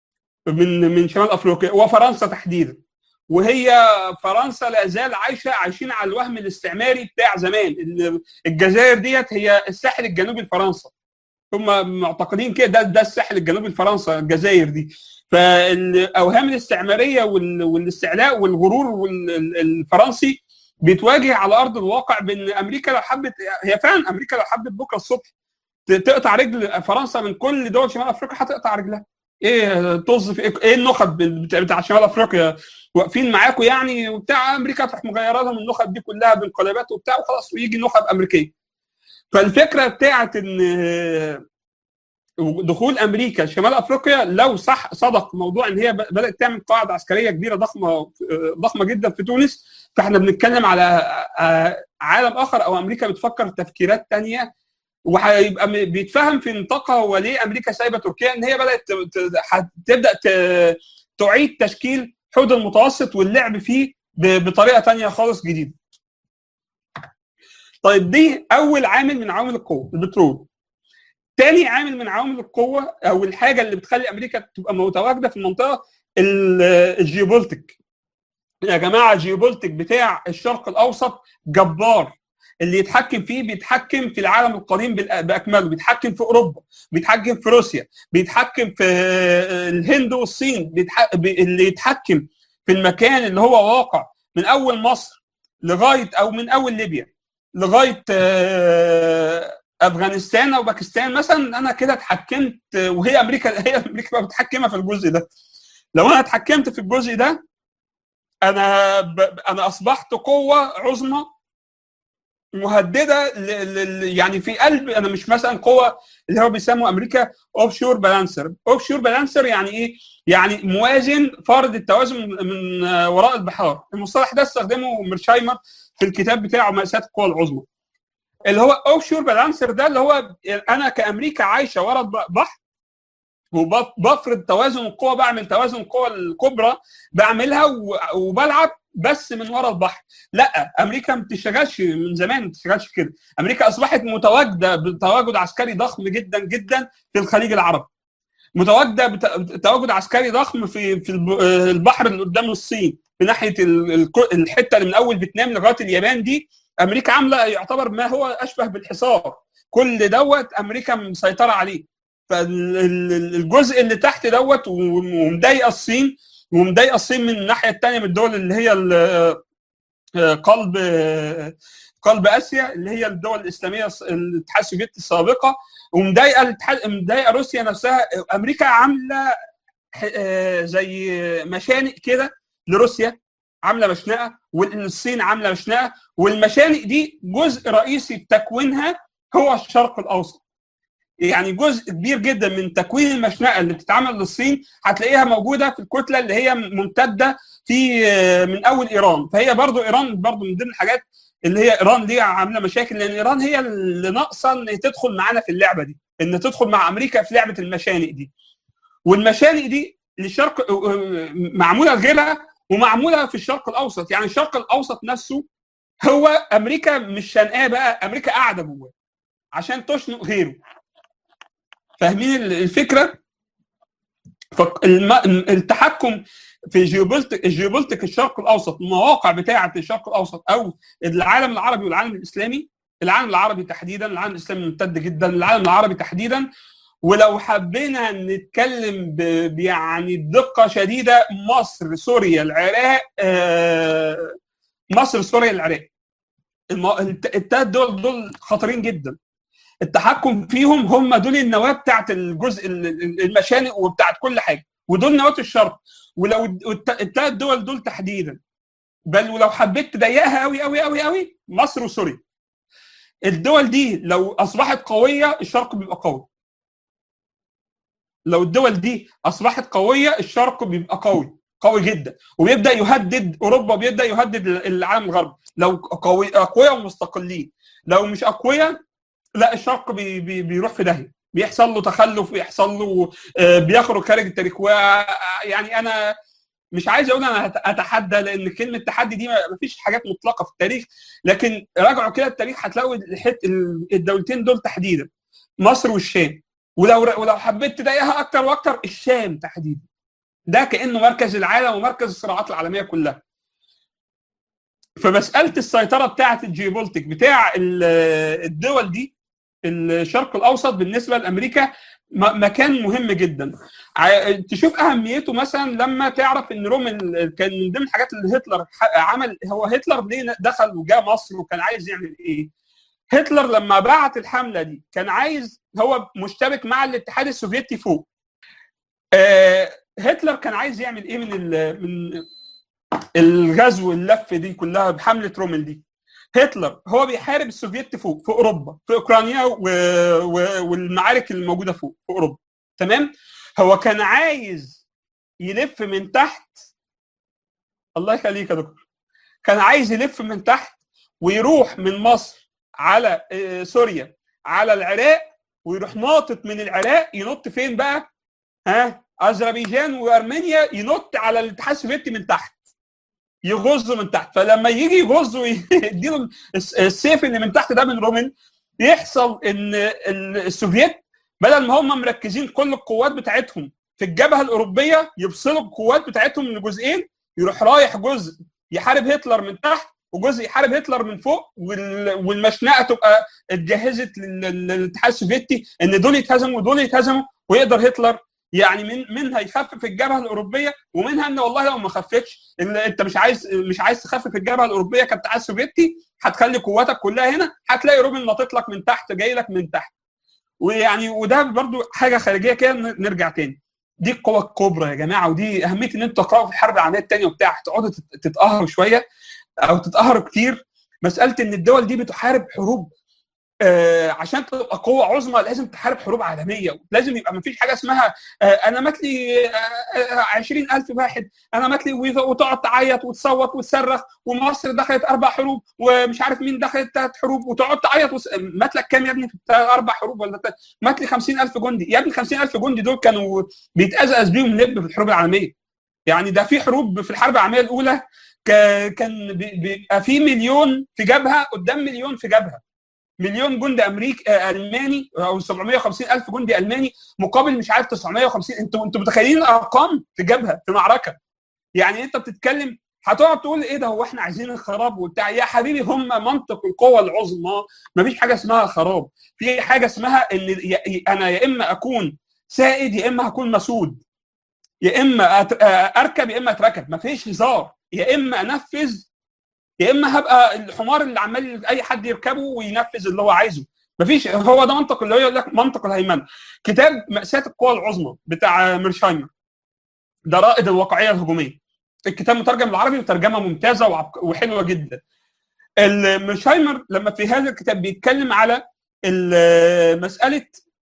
من من شمال افريقيا وفرنسا تحديدا وهي فرنسا لا زال عايشه عايشين على الوهم الاستعماري بتاع زمان الجزائر ديت هي الساحل الجنوبي لفرنسا هم معتقدين كده ده ده الساحل الجنوبي لفرنسا الجزائر دي فالاوهام الاستعماريه والاستعلاء والغرور الفرنسي بيتواجه على ارض الواقع بان امريكا لو حبت هي فعلا امريكا لو حبت بكره الصبح تقطع رجل فرنسا من كل دول شمال افريقيا هتقطع رجلها ايه طز في ايه النخب بتاع شمال افريقيا واقفين معاكم يعني وبتاع امريكا تروح مغيره لهم النخب دي كلها بانقلابات وبتاع وخلاص ويجي نخب امريكيه فالفكره بتاعت ان دخول امريكا شمال افريقيا لو صح صدق موضوع ان هي بدات تعمل قاعده عسكريه كبيره ضخمه ضخمه جدا في تونس فاحنا بنتكلم على عالم اخر او امريكا بتفكر تفكيرات ثانيه وهيبقى بيتفهم في نطاقها هو ليه امريكا سايبه تركيا ان هي بدات تبدا تعيد تشكيل حوض المتوسط واللعب فيه بطريقه ثانيه خالص جديده. طيب دي اول عامل من عوامل القوه البترول. تاني عامل من عوامل القوه او الحاجه اللي بتخلي امريكا تبقى متواجده في المنطقه الجيوبولتيك. يا جماعه الجيوبولتيك بتاع الشرق الاوسط جبار اللي يتحكم فيه بيتحكم في العالم القديم باكمله بيتحكم في اوروبا بيتحكم في روسيا بيتحكم في الهند والصين بيتح... اللي يتحكم في المكان اللي هو واقع من اول مصر لغايه او من اول ليبيا لغايه افغانستان او باكستان مثلا انا كده اتحكمت وهي امريكا هي امريكا متحكمه في الجزء ده لو انا اتحكمت في الجزء ده انا ب... انا اصبحت قوه عظمى مهدده ل... ل... يعني في قلب انا مش مثلا قوه اللي هو بيسموا امريكا اوف شور بالانسر اوف شور بالانسر يعني ايه يعني موازن فارض التوازن من وراء البحار المصطلح ده استخدمه ميرشايمر في الكتاب بتاعه مأساة القوى العظمى اللي هو اوف شور بالانسر ده اللي هو انا كامريكا عايشه ورا البحر وبفرض توازن القوى بعمل توازن القوى الكبرى بعملها وبلعب بس من ورا البحر لا امريكا ما بتشتغلش من زمان ما بتشتغلش كده امريكا اصبحت متواجده بتواجد عسكري ضخم جدا جدا في الخليج العربي متواجده بتواجد عسكري ضخم في في البحر اللي قدام الصين في ناحيه الحته اللي من اول فيتنام لغايه اليابان دي امريكا عامله يعتبر ما هو اشبه بالحصار كل دوت امريكا مسيطره عليه فالجزء اللي تحت دوت ومضايقه الصين ومضايقه الصين من الناحيه الثانيه من الدول اللي هي قلب قلب اسيا اللي هي الدول الاسلاميه الاتحاد السوفيتي السابقه ومضايقه مضايقه روسيا نفسها امريكا عامله زي مشانق كده لروسيا عامله مشنقه والصين عامله مشنقه والمشانق دي جزء رئيسي في تكوينها هو الشرق الاوسط يعني جزء كبير جدا من تكوين المشنقه اللي بتتعمل للصين هتلاقيها موجوده في الكتله اللي هي ممتده في من اول ايران فهي برضو ايران برضو من ضمن الحاجات اللي هي ايران ليها عامله مشاكل لان ايران هي اللي ناقصه ان تدخل معانا في اللعبه دي ان تدخل مع امريكا في لعبه المشانق دي والمشانق دي للشرق معموله غيرها ومعموله في الشرق الاوسط يعني الشرق الاوسط نفسه هو امريكا مش شنقاه بقى امريكا قاعده جواه عشان تشنق غيره فاهمين الفكره التحكم في جيوبولتيك الجيوبولتيك الشرق الاوسط المواقع بتاعه الشرق الاوسط او العالم العربي والعالم الاسلامي العالم العربي تحديدا العالم الاسلامي ممتد جدا العالم العربي تحديدا ولو حبينا نتكلم يعني بدقه شديده مصر سوريا العراق مصر سوريا العراق الثلاث دول دول خطرين جدا التحكم فيهم هم دول النواه بتاعت الجزء المشانق وبتاعت كل حاجه ودول نواه الشرق ولو الثلاث دول دول تحديدا بل ولو حبيت تضيقها قوي قوي قوي قوي مصر وسوريا الدول دي لو اصبحت قويه الشرق بيبقى قوي لو الدول دي اصبحت قويه الشرق بيبقى قوي قوي جدا وبيبدا يهدد اوروبا بيبدا يهدد العالم الغربي لو قوي اقوياء ومستقلين لو مش اقوياء لا الشرق بي بي بيروح في داهيه بيحصل له تخلف بيحصل له بيخرج خارج التاريخ يعني انا مش عايز اقول انا اتحدى لان كلمه تحدي دي ما فيش حاجات مطلقه في التاريخ لكن راجعوا كده التاريخ هتلاقوا الدولتين دول تحديدا مصر والشام ولو ولو حبيت تضايقها اكتر واكتر الشام تحديدا ده كانه مركز العالم ومركز الصراعات العالميه كلها فمساله السيطره بتاعه الجيوبولتيك بتاع الدول دي الشرق الاوسط بالنسبه لامريكا مكان مهم جدا تشوف اهميته مثلا لما تعرف ان رومل كان من ضمن الحاجات اللي هتلر عمل هو هتلر ليه دخل وجاء مصر وكان عايز يعمل ايه؟ هتلر لما بعت الحمله دي كان عايز هو مشترك مع الاتحاد السوفيتي فوق آه هتلر كان عايز يعمل ايه من من الغزو اللف دي كلها بحمله رومل دي هتلر هو بيحارب السوفيت فوق في اوروبا في اوكرانيا و... و... والمعارك الموجوده فوق في اوروبا تمام هو كان عايز يلف من تحت الله يخليك يا دكتور كان عايز يلف من تحت ويروح من مصر على سوريا على العراق ويروح ناطط من العراق ينط فين بقى؟ ها اذربيجان وارمينيا ينط على الاتحاد السوفيتي من تحت يغز من تحت فلما يجي يغز ويديله السيف اللي من تحت ده من رومن يحصل ان السوفيت بدل ما هم مركزين كل القوات بتاعتهم في الجبهه الاوروبيه يفصلوا القوات بتاعتهم لجزئين يروح رايح جزء يحارب هتلر من تحت وجزء يحارب هتلر من فوق والمشنقه تبقى اتجهزت للاتحاد السوفيتي ان دول يتهزموا ودول يتهزموا ويقدر هتلر يعني من منها يخفف الجبهه الاوروبيه ومنها ان والله لو ما خفتش ان انت مش عايز مش عايز تخفف الجبهه الاوروبيه كاتحاد سوفيتي هتخلي قواتك كلها هنا هتلاقي روبن ناطط لك من تحت جاي لك من تحت ويعني وده برضو حاجه خارجيه كده نرجع تاني دي القوى الكبرى يا جماعه ودي اهميه ان انتوا تقراوا في الحرب العالميه الثانيه وبتاع تقعدوا تتقهروا شويه او تتقهروا كتير مساله ان الدول دي بتحارب حروب آه عشان تبقى قوة عظمى لازم تحارب حروب عالمية لازم يبقى ما فيش حاجة اسمها آه أنا مات لي آه 20000 واحد أنا مات لي وتقعد تعيط وتصوت وتصرخ ومصر دخلت أربع حروب ومش عارف مين دخلت ثلاث حروب وتقعد تعيط وس... مات لك كام يا ابني في أربع حروب ولا تلت... مات لي 50000 جندي يا ابني 50000 جندي دول كانوا بيتأزأز بيهم لب في الحروب العالمية يعني ده في حروب في الحرب العالمية الأولى كان بيبقى في مليون في جبهة قدام مليون في جبهة مليون جندي امريكي الماني او 750 الف جندي الماني مقابل مش عارف 950 انتوا انتوا متخيلين الارقام في جبهه في معركه يعني انت بتتكلم هتقعد تقول ايه ده هو احنا عايزين الخراب وبتاع يا حبيبي هم منطق القوى العظمى ما فيش حاجه اسمها خراب في حاجه اسمها ان انا يا اما اكون سائد يا اما هكون مسود يا اما اركب يا اما اتركب ما فيش هزار يا اما انفذ يا اما هبقى الحمار اللي عمال اي حد يركبه وينفذ اللي هو عايزه مفيش هو ده منطق اللي هو يقول لك منطق الهيمنه كتاب مأساة القوى العظمى بتاع ميرشايمر ده رائد الواقعيه الهجوميه الكتاب مترجم بالعربي وترجمه ممتازه وحلوه جدا ميرشايمر لما في هذا الكتاب بيتكلم على مساله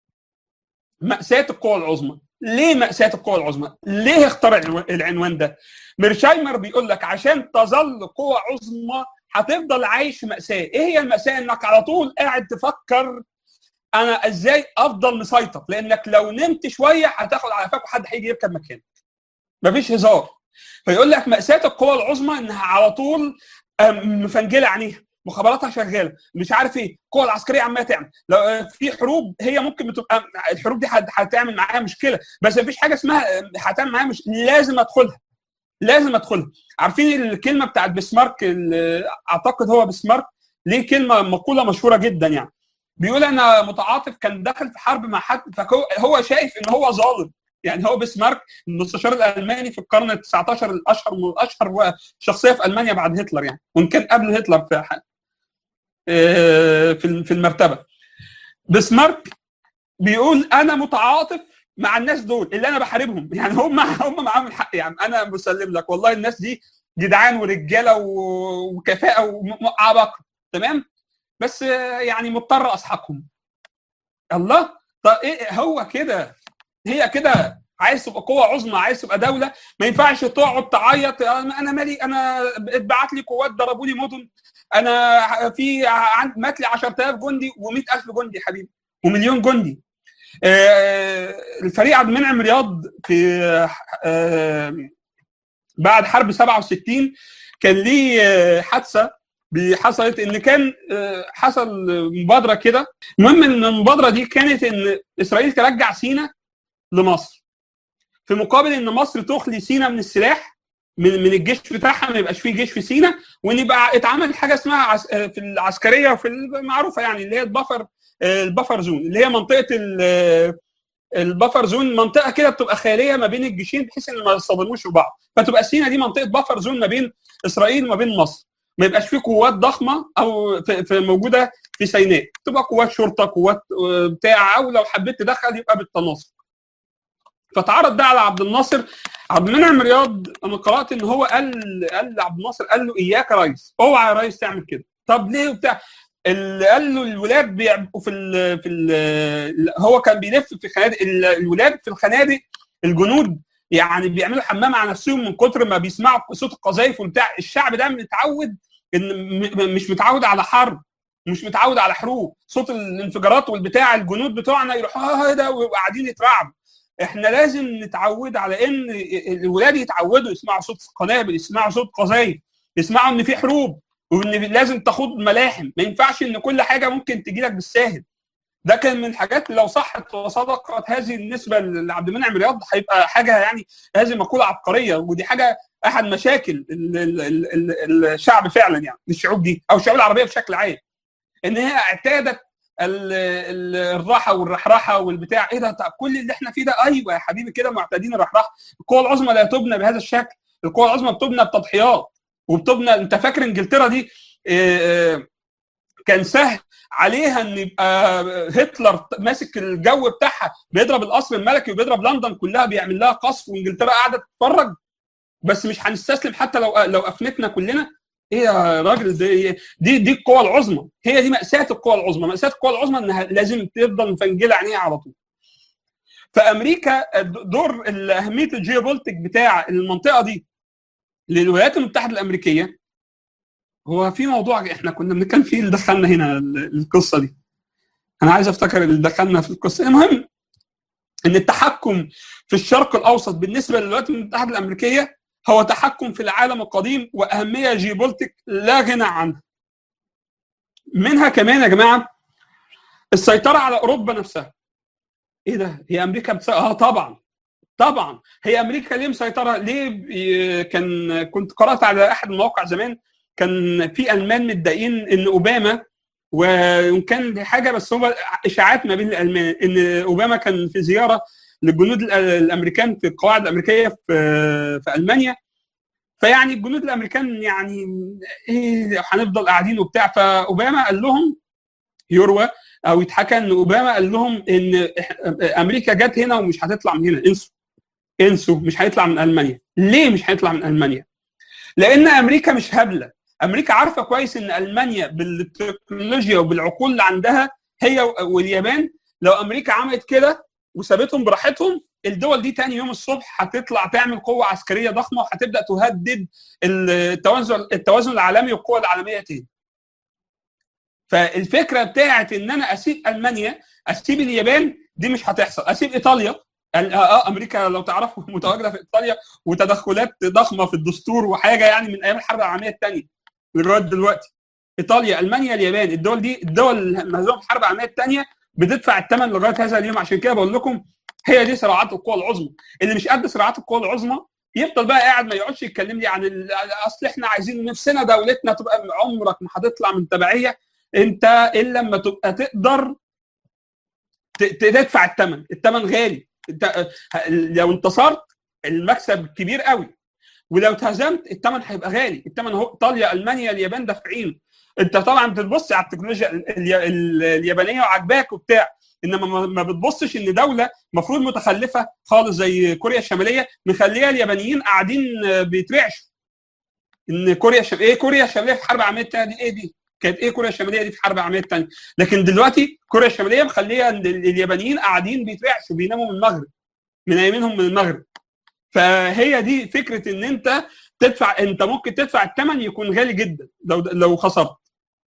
مأساة القوى العظمى ليه مأساة القوى العظمى؟ ليه اخترع العنوان ده؟ ميرشايمر بيقول لك عشان تظل قوة عظمى هتفضل عايش في مأساة، ايه هي المأساة؟ انك على طول قاعد تفكر انا ازاي افضل مسيطر لانك لو نمت شويه هتاخد على قفاك وحد هيجي يركب مكانك مفيش هزار فيقول لك ماساه القوى العظمى انها على طول مفنجله عينيها مخابراتها شغاله مش عارف ايه القوى العسكريه عماله تعمل لو في حروب هي ممكن بتبقى الحروب دي هتعمل معاها مشكله بس مفيش حاجه اسمها هتعمل معاها مش لازم ادخلها لازم ادخلها عارفين الكلمه بتاعت بسمارك اعتقد هو بسمارك ليه كلمه مقوله مشهوره جدا يعني بيقول انا متعاطف كان داخل في حرب مع حد فهو شايف ان هو ظالم يعني هو بسمارك المستشار الالماني في القرن ال 19 الاشهر اشهر شخصيه في المانيا بعد هتلر يعني وان كان قبل هتلر في في المرتبه بسمارك بيقول انا متعاطف مع الناس دول اللي انا بحاربهم يعني هم هم معاهم الحق يعني انا مسلم لك والله الناس دي جدعان ورجاله وكفاءه وعبقرة تمام بس يعني مضطر اسحقهم الله طب ايه هو كده هي كده عايز تبقى قوة عظمى عايز تبقى دولة ما ينفعش تقعد تعيط انا مالي انا اتبعت لي قوات ضربوا لي مدن انا في مات لي 10000 جندي و100000 جندي حبيبي ومليون جندي الفريق عبد المنعم رياض في بعد حرب 67 كان ليه حادثه حصلت ان كان حصل مبادره كده المهم ان المبادره دي كانت ان اسرائيل ترجع سينا لمصر في مقابل ان مصر تخلي سينا من السلاح من من الجيش بتاعها ما يبقاش فيه جيش في سينا وان يبقى اتعمل حاجه اسمها في العسكريه وفي المعروفه يعني اللي هي البفر البفر زون اللي هي منطقه البفر زون منطقه كده بتبقى خاليه ما بين الجيشين بحيث ان ما يصطدموش في بعض فتبقى سينا دي منطقه بفر زون ما بين اسرائيل وما بين مصر ما يبقاش فيه قوات ضخمه او في, في موجوده في سيناء تبقى قوات شرطه قوات بتاع او لو حبيت تدخل يبقى بالتناصر فتعرض ده على عبد الناصر عبد المنعم رياض انا قرات ان هو قال قال لعبد الناصر قال له اياك يا ريس اوعى يا ريس تعمل كده طب ليه وبتاع اللي قال له الولاد بيبقوا في ال في ال هو كان بيلف في خنادق الولاد في الخنادق الجنود يعني بيعملوا حمام على نفسهم من كتر ما بيسمعوا صوت القذايف وبتاع الشعب ده متعود ان مش متعود على حرب مش متعود على حروب صوت الانفجارات والبتاع الجنود بتوعنا يروحوا اه ده وقاعدين يترعبوا احنا لازم نتعود على ان الولاد يتعودوا يسمعوا صوت قنابل يسمعوا صوت قذايف يسمعوا ان في حروب وان لازم تخوض ملاحم ما ينفعش ان كل حاجه ممكن تجي لك بالساهل ده كان من الحاجات لو صحت وصدقت هذه النسبه لعبد المنعم رياض هيبقى حاجه يعني هذه مقوله عبقريه ودي حاجه احد مشاكل ال ال ال الشعب فعلا يعني الشعوب دي او الشعوب العربيه بشكل عام ان هي اعتادت الراحه والرحراحه والبتاع ايه ده كل اللي احنا فيه ده ايوه يا حبيبي كده معتادين الرحراحه القوى العظمى لا تبنى بهذا الشكل القوى العظمى بتبنى بتضحيات وبتبنى انت فاكر انجلترا دي كان سهل عليها ان يبقى هتلر ماسك الجو بتاعها بيضرب القصر الملكي وبيضرب لندن كلها بيعمل لها قصف وانجلترا قاعده تتفرج بس مش هنستسلم حتى لو لو افنتنا كلنا ايه يا راجل دي دي دي القوى العظمى هي دي ماساه القوى العظمى ماساه القوى العظمى انها لازم تفضل مفنجله عينيها على طول فامريكا دور اهميه الجيوبوليتيك بتاع المنطقه دي للولايات المتحده الامريكيه هو في موضوع احنا كنا بنتكلم فيه اللي دخلنا هنا القصه دي انا عايز افتكر اللي دخلنا في القصه المهم ان التحكم في الشرق الاوسط بالنسبه للولايات المتحده الامريكيه هو تحكم في العالم القديم واهميه جيوبوليتيك لا غنى عنها منها كمان يا جماعه السيطره على اوروبا نفسها ايه ده هي امريكا بتس... اه طبعا طبعا هي امريكا ليه مسيطره ليه كان كنت قرات على احد المواقع زمان كان في المان متضايقين ان اوباما وان كان دي حاجه بس هو اشاعات ما بين الالمان ان اوباما كان في زياره للجنود الامريكان في القواعد الامريكيه في في المانيا فيعني الجنود الامريكان يعني ايه هنفضل قاعدين وبتاع فاوباما قال لهم يروى او يتحكى ان اوباما قال لهم ان امريكا جت هنا ومش هتطلع من هنا انسوا انسوا مش هيطلع من المانيا ليه مش هيطلع من المانيا لان امريكا مش هبله امريكا عارفه كويس ان المانيا بالتكنولوجيا وبالعقول اللي عندها هي واليابان لو امريكا عملت كده وسابتهم براحتهم الدول دي تاني يوم الصبح هتطلع تعمل قوه عسكريه ضخمه وهتبدا تهدد التوازن التوازن العالمي والقوى العالميه تاني. فالفكره بتاعت ان انا اسيب المانيا اسيب اليابان دي مش هتحصل اسيب ايطاليا يعني اه امريكا لو تعرفوا متواجده في ايطاليا وتدخلات ضخمه في الدستور وحاجه يعني من ايام الحرب العالميه الثانيه لغايه دلوقتي ايطاليا المانيا اليابان الدول دي الدول المهزومه في الحرب العالميه الثانيه بتدفع الثمن لغايه هذا اليوم عشان كده بقول لكم هي دي صراعات القوى العظمى اللي مش قد صراعات القوى العظمى يفضل بقى قاعد ما يقعدش يتكلم لي عن اصل احنا عايزين نفسنا دولتنا تبقى عمرك ما هتطلع من تبعيه انت الا لما تبقى تقدر تدفع الثمن الثمن غالي انت لو انتصرت المكسب كبير قوي ولو اتهزمت الثمن هيبقى غالي الثمن هو ايطاليا المانيا اليابان دافعين انت طبعا بتبص على التكنولوجيا اليابانيه وعجباك وبتاع انما ما بتبصش ان دوله المفروض متخلفه خالص زي كوريا الشماليه مخليه اليابانيين قاعدين بيترعشوا ان كوريا الشماليه ايه كوريا الشماليه في الحرب العالميه الثانيه دي ايه دي؟ كانت ايه كوريا الشماليه دي في الحرب العالميه الثانيه لكن دلوقتي كوريا الشماليه مخليه اليابانيين قاعدين بيترعشوا بيناموا من المغرب منايمينهم من المغرب فهي دي فكره ان انت تدفع انت ممكن تدفع الثمن يكون غالي جدا لو لو خسرت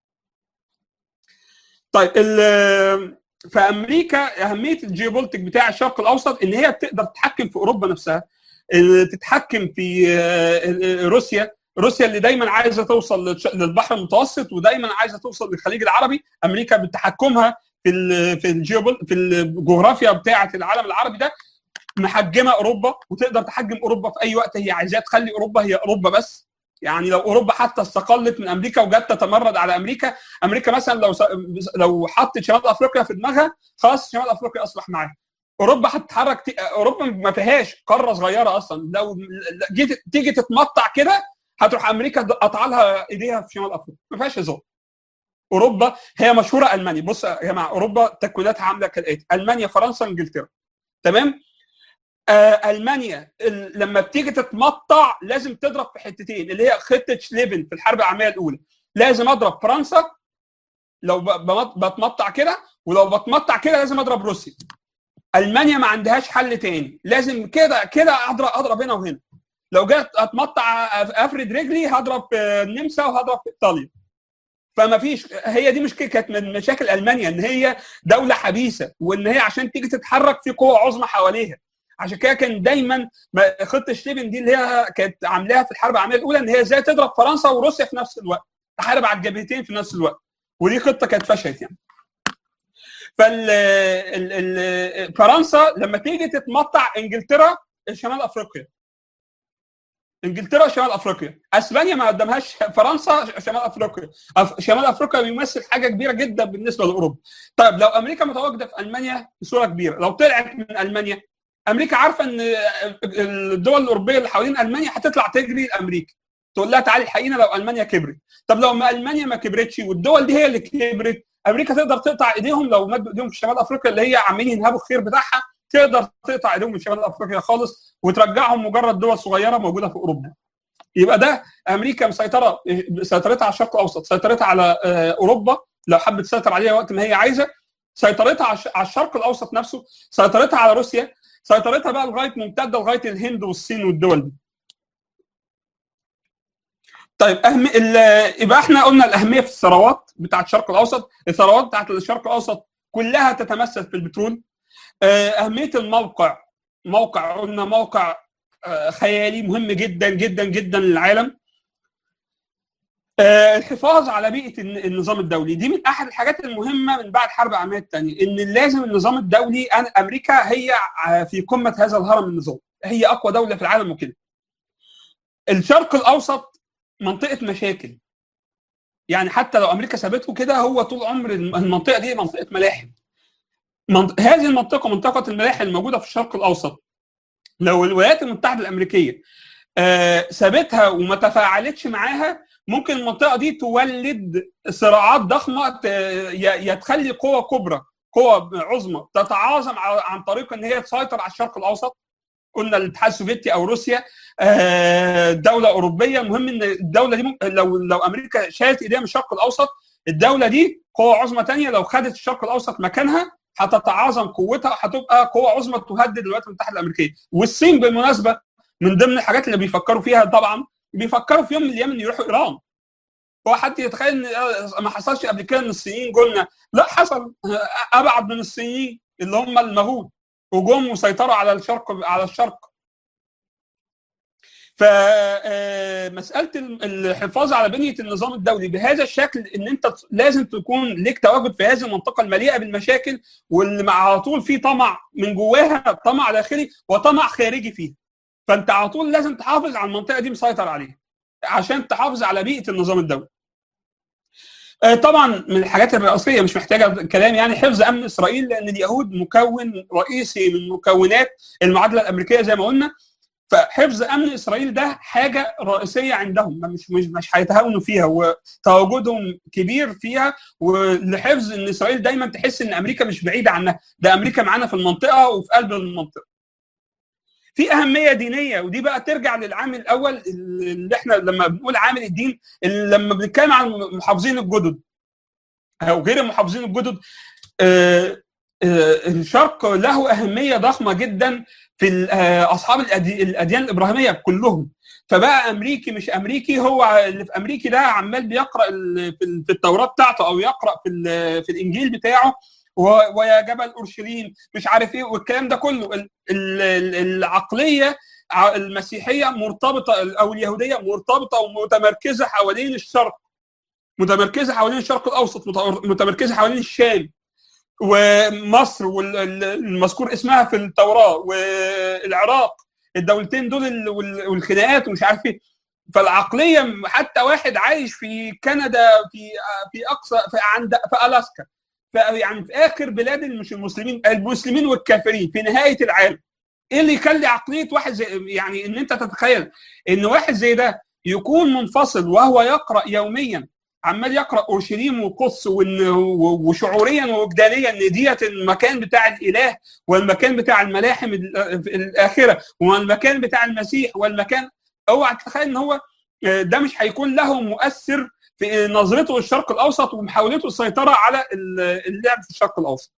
طيب في امريكا اهميه الجيوبوليتيك بتاع الشرق الاوسط ان هي بتقدر تتحكم في اوروبا نفسها تتحكم في روسيا روسيا اللي دايما عايزه توصل للبحر المتوسط ودايما عايزه توصل للخليج العربي امريكا بتحكمها في ال في الجيوبول في الجغرافيا بتاعه العالم العربي ده محجمه اوروبا وتقدر تحجم اوروبا في اي وقت هي عايزاه تخلي اوروبا هي اوروبا بس يعني لو اوروبا حتى استقلت من امريكا وجت تتمرد على امريكا امريكا مثلا لو لو حطت شمال افريقيا في دماغها خلاص شمال افريقيا اصبح معاها اوروبا هتتحرك ت... اوروبا ما فيهاش قاره صغيره اصلا لو جيت تيجي تتمطع كده هتروح امريكا قطع لها ايديها في شمال افريقيا ما فيهاش هزار اوروبا هي مشهوره المانيا بص يا جماعه اوروبا تكويناتها عامله كالاتي المانيا فرنسا انجلترا تمام آه المانيا لما بتيجي تتمطع لازم تضرب في حتتين اللي هي خطه شليبن في الحرب العالميه الاولى لازم اضرب فرنسا لو بتمطع كده ولو بتمطع كده لازم اضرب روسيا المانيا ما عندهاش حل تاني لازم كده كده اضرب اضرب هنا وهنا لو جيت اتمطع افرد رجلي هضرب النمسا وهضرب ايطاليا فما فيش هي دي مشكله كانت من مشاكل المانيا ان هي دوله حبيسه وان هي عشان تيجي تتحرك في قوه عظمى حواليها عشان كده كان دايما خطه شليبن دي اللي هي كانت عاملاها في الحرب العالميه الاولى ان هي ازاي تضرب فرنسا وروسيا في نفس الوقت تحارب على الجبهتين في نفس الوقت ودي خطه كانت فشلت يعني فال فرنسا لما تيجي تتمطع انجلترا شمال افريقيا انجلترا شمال افريقيا اسبانيا ما قدمهاش فرنسا شمال افريقيا أف... شمال افريقيا بيمثل حاجه كبيره جدا بالنسبه لاوروبا طيب لو امريكا متواجده في المانيا بصوره كبيره لو طلعت من المانيا امريكا عارفه ان الدول الاوروبيه اللي حوالين المانيا هتطلع تجري لامريكا تقول لها تعالي الحقيقه لو المانيا كبرت طب لو ما المانيا ما كبرتش والدول دي هي اللي كبرت امريكا تقدر تقطع ايديهم لو مدوا ايديهم في شمال افريقيا اللي هي عمالين ينهبوا الخير بتاعها تقدر تقطع ايديهم من شمال افريقيا خالص وترجعهم مجرد دول صغيره موجوده في اوروبا يبقى ده امريكا مسيطره سيطرتها على الشرق الاوسط سيطرتها على اوروبا لو حبت تسيطر عليها وقت ما هي عايزه سيطرتها على الشرق الاوسط نفسه سيطرتها على روسيا سيطرتها بقى لغايه ممتده لغايه الهند والصين والدول دي طيب أهم ال... يبقى احنا قلنا الاهميه في الثروات بتاعت الشرق الاوسط الثروات بتاعت الشرق الاوسط كلها تتمثل في البترول اهميه الموقع موقع قلنا موقع خيالي مهم جدا جدا جدا للعالم الحفاظ على بيئه النظام الدولي دي من احد الحاجات المهمه من بعد الحرب العالميه الثانيه ان لازم النظام الدولي امريكا هي في قمه هذا الهرم النظام هي اقوى دوله في العالم وكده الشرق الاوسط منطقه مشاكل يعني حتى لو امريكا سابته كده هو طول عمر المنطقه دي منطقه ملاحم منط... هذه المنطقه منطقه الملاحم الموجوده في الشرق الاوسط لو الولايات المتحده الامريكيه آه سابتها وما تفاعلتش معاها ممكن المنطقه دي تولد صراعات ضخمه يا تخلي قوه كبرى قوه عظمى تتعاظم عن طريق ان هي تسيطر على الشرق الاوسط قلنا الاتحاد السوفيتي او روسيا دوله اوروبيه المهم ان الدوله دي لو لو امريكا شالت ايديها من الشرق الاوسط الدوله دي قوه عظمى ثانيه لو خدت الشرق الاوسط مكانها هتتعاظم قوتها هتبقى قوه عظمى تهدد الولايات المتحده الامريكيه والصين بالمناسبه من ضمن الحاجات اللي بيفكروا فيها طبعا بيفكروا في يوم من الايام ان يروحوا ايران هو حد يتخيل ان ما حصلش قبل كده ان الصينيين قلنا لا حصل ابعد من الصينيين اللي هم المغول وجم وسيطروا على الشرق على الشرق فمساله الحفاظ على بنيه النظام الدولي بهذا الشكل ان انت لازم تكون لك تواجد في هذه المنطقه المليئه بالمشاكل واللي على طول في طمع من جواها طمع داخلي وطمع خارجي فيها فانت على طول لازم تحافظ على المنطقه دي مسيطر عليها عشان تحافظ على بيئه النظام الدولي طبعا من الحاجات الرئيسيه مش محتاجه كلام يعني حفظ امن اسرائيل لان اليهود مكون رئيسي من مكونات المعادله الامريكيه زي ما قلنا فحفظ امن اسرائيل ده حاجه رئيسيه عندهم مش مش مش هيتهاونوا فيها وتواجدهم كبير فيها ولحفظ ان اسرائيل دايما تحس ان امريكا مش بعيده عنها ده امريكا معانا في المنطقه وفي قلب المنطقه في اهميه دينيه ودي بقى ترجع للعامل الاول اللي احنا لما بنقول عامل الدين اللي لما بنتكلم عن المحافظين الجدد او غير المحافظين الجدد آه آه الشرق له اهميه ضخمه جدا في اصحاب الاديان الابراهيميه كلهم فبقى امريكي مش امريكي هو اللي في امريكي ده عمال بيقرا في التوراه بتاعته او يقرا في في الانجيل بتاعه ويا جبل اورشليم مش عارف ايه والكلام ده كله العقليه المسيحيه مرتبطه او اليهوديه مرتبطه ومتمركزه حوالين الشرق متمركزه حوالين الشرق الاوسط متمركزه حوالين الشام ومصر والمذكور اسمها في التوراه والعراق الدولتين دول والخناقات ومش عارف ايه فالعقليه حتى واحد عايش في كندا في في اقصى في عند في الاسكا في يعني في اخر بلاد مش المسلمين المسلمين والكافرين في نهايه العالم ايه اللي يخلي عقليه واحد زي يعني ان انت تتخيل ان واحد زي ده يكون منفصل وهو يقرا يوميا عمال يقرا اورشليم وقدس وشعوريا ووجدانيا ان ديت المكان بتاع الاله والمكان بتاع الملاحم الاخره والمكان بتاع المسيح والمكان اوعى تتخيل ان هو ده مش هيكون له مؤثر في نظرته للشرق الاوسط ومحاولته السيطره على اللعب في الشرق الاوسط.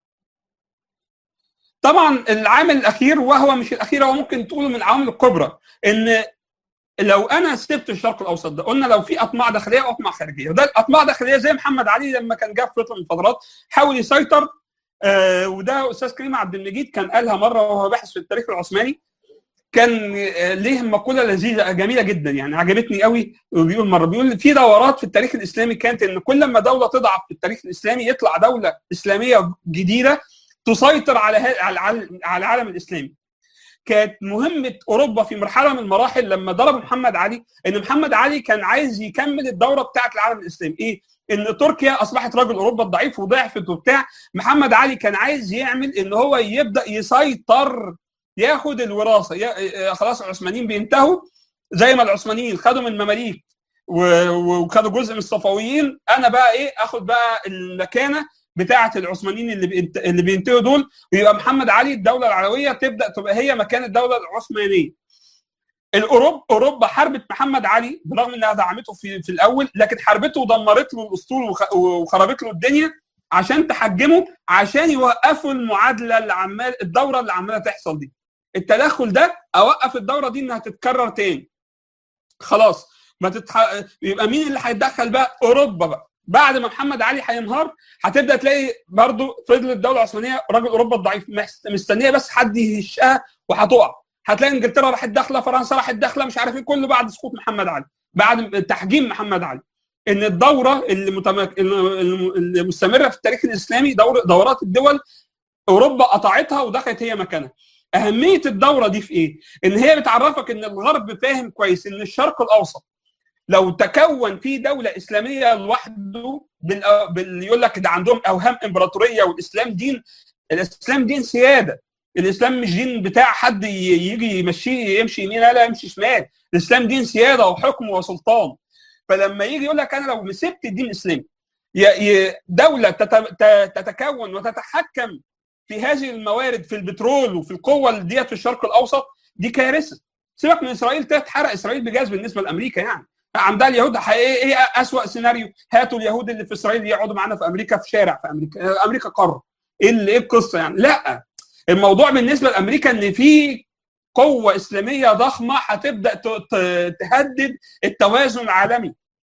طبعا العامل الاخير وهو مش الاخير هو ممكن تقوله من العوامل الكبرى ان لو انا سبت الشرق الاوسط ده قلنا لو في اطماع داخليه واطماع خارجيه وده الاطماع داخليه زي محمد علي لما كان جه في فتره من الفترات حاول يسيطر آه وده استاذ كريم عبد المجيد كان قالها مره وهو باحث في التاريخ العثماني كان ليه مقوله لذيذه جميله جدا يعني عجبتني قوي وبيقول مره بيقول في دورات في التاريخ الاسلامي كانت ان كل ما دوله تضعف في التاريخ الاسلامي يطلع دوله اسلاميه جديده تسيطر على على العالم الاسلامي كانت مهمه اوروبا في مرحله من المراحل لما ضرب محمد علي ان محمد علي كان عايز يكمل الدوره بتاعه العالم الاسلامي ايه ان تركيا اصبحت رجل اوروبا الضعيف وضعفت وبتاع محمد علي كان عايز يعمل ان هو يبدا يسيطر ياخد الوراثه خلاص العثمانيين بينتهوا زي ما العثمانيين خدوا من المماليك وخدوا جزء من الصفويين انا بقى ايه اخد بقى المكانه بتاعه العثمانيين اللي بينت... اللي بينتهوا دول ويبقى محمد علي الدوله العلويه تبدا تبقى هي مكان الدوله العثمانيه. الاوروبا اوروبا حاربت محمد علي برغم انها دعمته في في الاول لكن حاربته ودمرت له الاسطول وخ... وخربت له الدنيا عشان تحجمه عشان يوقفوا المعادله اللي عمال الدوره اللي عماله تحصل دي. التدخل ده اوقف الدوره دي انها تتكرر تاني. خلاص ما تتح... يبقى مين اللي هيتدخل بقى؟ اوروبا بقى. بعد ما محمد علي هينهار هتبدا تلاقي برضو فضل الدوله العثمانيه راجل اوروبا الضعيف مستنيه بس حد يهشها وهتقع هتلاقي انجلترا راحت داخله فرنسا راحت داخله مش عارف ايه كله بعد سقوط محمد علي بعد تحجيم محمد علي ان الدوره اللي, متمك... اللي مستمره في التاريخ الاسلامي دور... دورات الدول اوروبا قطعتها ودخلت هي مكانها اهميه الدوره دي في ايه ان هي بتعرفك ان الغرب فاهم كويس ان الشرق الاوسط لو تكون في دوله اسلاميه لوحده بال... بال... يقول لك ده عندهم اوهام امبراطوريه والاسلام دين الاسلام دين سياده الاسلام مش دين بتاع حد يجي يمشيه يمشي يمين لا يمشي شمال الاسلام دين سياده وحكم وسلطان فلما يجي يقول لك انا لو مسكت الدين الاسلامي دوله تتكون وتتحكم في هذه الموارد في البترول وفي القوه ديت في الشرق الاوسط دي كارثه سيبك من اسرائيل تتحرق اسرائيل بجاز بالنسبه لامريكا يعني عندها اليهود ايه ايه اسوء سيناريو هاتوا اليهود اللي في اسرائيل يقعدوا معانا في امريكا في شارع في امريكا امريكا قاره ايه اللي ايه القصه يعني لا الموضوع بالنسبه لامريكا ان في قوه اسلاميه ضخمه هتبدا تهدد التوازن العالمي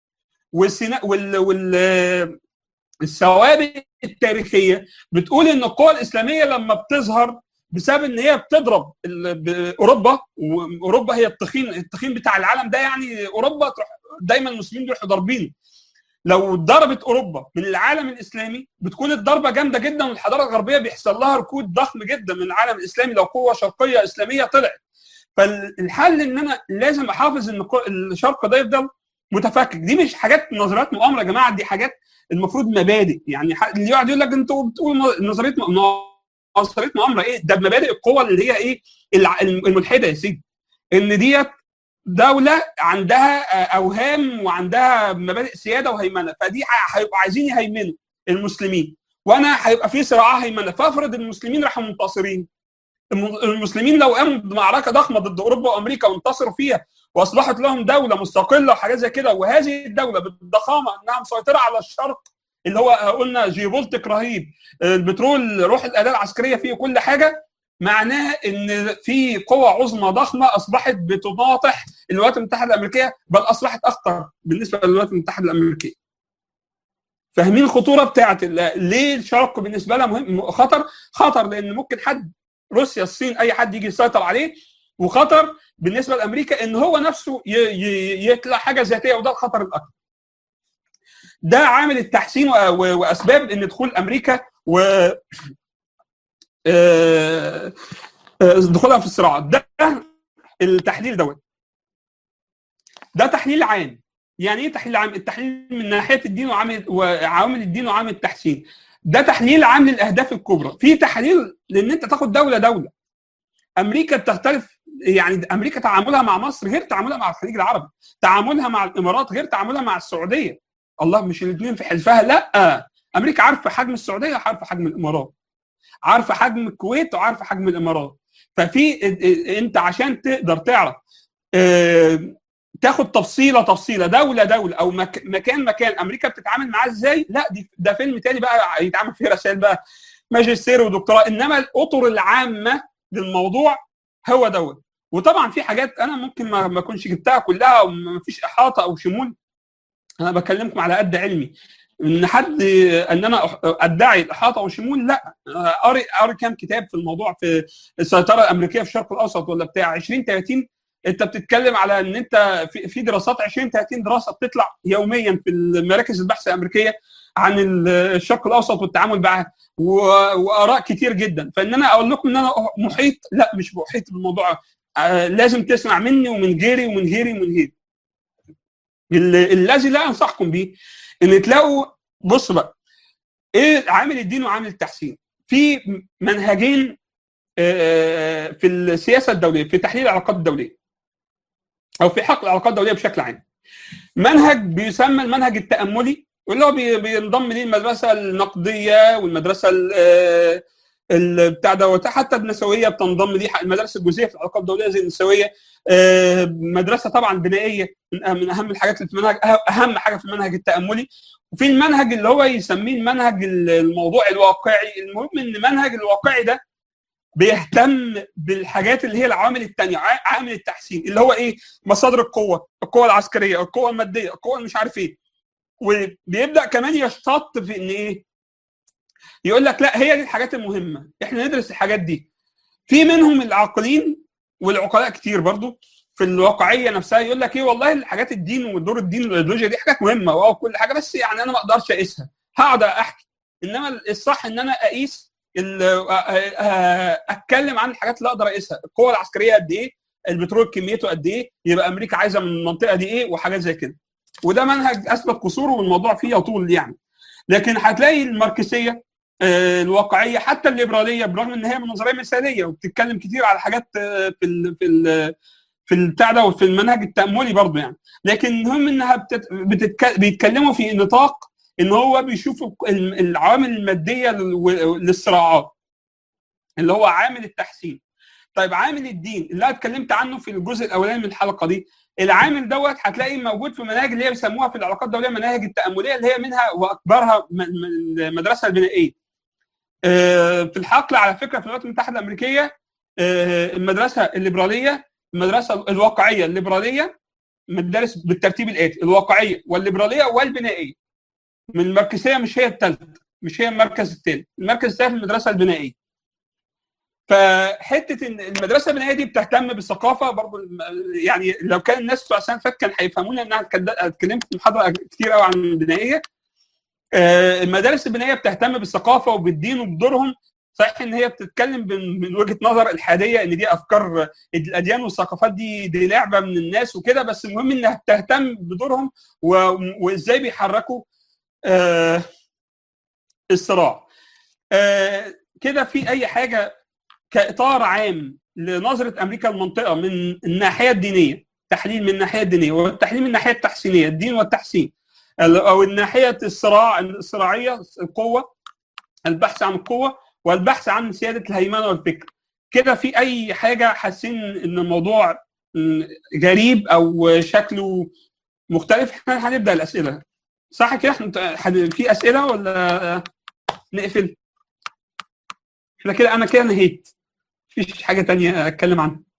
والسنا وال وال الثوابت التاريخيه بتقول ان القوى الاسلاميه لما بتظهر بسبب ان هي بتضرب اوروبا واوروبا هي التخين التخين بتاع العالم ده يعني اوروبا تروح دايما المسلمين بيروحوا ضاربين لو ضربت اوروبا من العالم الاسلامي بتكون الضربه جامده جدا والحضاره الغربيه بيحصل لها ركود ضخم جدا من العالم الاسلامي لو قوه شرقيه اسلاميه طلعت فالحل ان انا لازم احافظ ان الشرق ده يفضل متفكك دي مش حاجات نظريات مؤامره يا جماعه دي حاجات المفروض مبادئ يعني اللي يقعد يقول لك انتوا بتقولوا نظريه نظريه مؤامره ايه ده مبادئ القوه اللي هي ايه الملحده يا سيدي ان ديت دوله عندها اوهام وعندها مبادئ سياده وهيمنه فدي هيبقوا عايزين يهيمنوا المسلمين وانا هيبقى في صراع هيمنه فافرض المسلمين راحوا منتصرين المسلمين لو قاموا بمعركه ضخمه ضد اوروبا وامريكا وانتصروا فيها واصبحت لهم دوله مستقله وحاجات زي كده وهذه الدوله بالضخامه انها مسيطره على الشرق اللي هو قلنا جيوبولتيك رهيب البترول روح الاداه العسكريه فيه كل حاجه معناه ان في قوى عظمى ضخمه اصبحت بتناطح الولايات المتحده الامريكيه بل اصبحت اخطر بالنسبه للولايات المتحده الامريكيه. فاهمين الخطوره بتاعت ليه الشرق بالنسبه لها مهم خطر؟ خطر لان ممكن حد روسيا الصين اي حد يجي يسيطر عليه وخطر بالنسبه لامريكا ان هو نفسه يطلع حاجه ذاتيه وده الخطر الاكبر. ده عامل التحسين واسباب ان دخول امريكا و دخولها في الصراعات ده التحليل دوت ده تحليل عام يعني ايه تحليل عام التحليل من ناحيه الدين وعامل وعوامل الدين وعامل التحسين ده تحليل عام للاهداف الكبرى في تحليل لان انت تاخد دوله دوله امريكا بتختلف يعني امريكا تعاملها مع مصر غير تعاملها مع الخليج العربي تعاملها مع الامارات غير تعاملها مع السعوديه الله مش الاثنين في حلفها لا امريكا عارفه حجم السعوديه وعارفه حجم الامارات عارفه حجم الكويت وعارفه حجم الامارات ففي انت عشان تقدر تعرف تاخد تفصيله تفصيله دوله دوله او مكان مكان امريكا بتتعامل معاه ازاي لا دي ده فيلم تاني بقى يتعمل فيه رسائل بقى ماجستير ودكتوراه انما الاطر العامه للموضوع هو دوت وطبعا في حاجات انا ممكن ما اكونش جبتها كلها وما فيش احاطه او شمول انا بكلمكم على قد علمي ان حد ان انا ادعي الاحاطه والشمول لا قاري قاري كام كتاب في الموضوع في السيطره الامريكيه في الشرق الاوسط ولا بتاع 20 30 انت بتتكلم على ان انت في, في دراسات 20 30 دراسه بتطلع يوميا في مراكز البحث الامريكيه عن الشرق الاوسط والتعامل معاه واراء كتير جدا فان انا اقول لكم ان انا محيط لا مش محيط بالموضوع لازم تسمع مني ومن غيري ومن غيري ومن غيري الذي لا انصحكم به ان تلاقوا بص بقى ايه عامل الدين وعامل التحسين في منهجين في السياسه الدوليه في تحليل العلاقات الدوليه او في حق العلاقات الدوليه بشكل عام منهج بيسمى المنهج التاملي واللي هو بينضم ليه المدرسه النقديه والمدرسه بتاع دوت حتى النسويه بتنضم ليه المدرسه الجزئيه في العلاقات الدوليه زي النسويه مدرسه طبعا بنائيه من اهم الحاجات اللي في المنهج اهم حاجه في المنهج التاملي وفي المنهج اللي هو يسميه المنهج الموضوع الواقعي المهم ان المنهج الواقعي ده بيهتم بالحاجات اللي هي العوامل الثانيه عامل التحسين اللي هو ايه مصادر القوه القوه العسكريه القوه الماديه القوه مش عارف ايه وبيبدا كمان يشتط في ان ايه يقول لك لا هي دي الحاجات المهمه احنا ندرس الحاجات دي في منهم العاقلين والعقلاء كتير برضو في الواقعيه نفسها يقول لك ايه والله الحاجات الدين ودور الدين والايديولوجيا دي حاجات مهمه واو كل حاجه بس يعني انا ما اقدرش اقيسها هقعد احكي انما الصح ان انا اقيس اتكلم عن الحاجات اللي اقدر اقيسها القوه العسكريه قد ايه البترول كميته قد ايه يبقى امريكا عايزه من المنطقه دي ايه وحاجات زي كده وده منهج اثبت قصوره والموضوع فيه يطول يعني لكن هتلاقي الماركسيه الواقعيه حتى الليبراليه برغم ان هي من نظريه مثاليه وبتتكلم كتير على حاجات في ال في ال في البتاع ده وفي المنهج التاملي برضه يعني لكن المهم انها بتت... بتتك... بيتكلموا في نطاق ان هو بيشوفوا العوامل الماديه للصراعات اللي هو عامل التحسين طيب عامل الدين اللي انا اتكلمت عنه في الجزء الاولاني من الحلقه دي العامل دوت هتلاقي موجود في مناهج اللي هي بيسموها في العلاقات الدوليه مناهج التامليه اللي هي منها واكبرها المدرسه البنائيه في الحقل على فكره في الولايات المتحده الامريكيه المدرسه الليبراليه المدرسه الواقعيه الليبراليه مدارس بالترتيب الاتي الواقعيه والليبراليه والبنائيه من الماركسيه مش هي الثالثه مش هي المركز الثالث المركز الثالث المدرسه البنائيه فحته ان المدرسه البنائيه دي بتهتم بالثقافه برضه يعني لو كان الناس بتوع السنه اللي كان هيفهمونا ان انا اتكلمت في محاضره كتير قوي عن البنائيه المدارس البنائيه بتهتم بالثقافه وبالدين وبدورهم صحيح ان هي بتتكلم من وجهه نظر الحاديه ان دي افكار الاديان والثقافات دي دي لعبه من الناس وكده بس المهم انها بتهتم بدورهم وازاي بيحركوا آه الصراع آه كده في اي حاجه كاطار عام لنظره امريكا المنطقه من الناحيه الدينيه تحليل من الناحيه الدينيه والتحليل من الناحيه التحسينيه الدين والتحسين او الناحيه الصراع الصراعيه القوه البحث عن القوه والبحث عن سياده الهيمنه والفكر كده في اي حاجه حاسين ان الموضوع غريب او شكله مختلف احنا هنبدا الاسئله صح كده احنا في اسئله ولا نقفل احنا كده انا كده نهيت مفيش حاجه تانية اتكلم عنها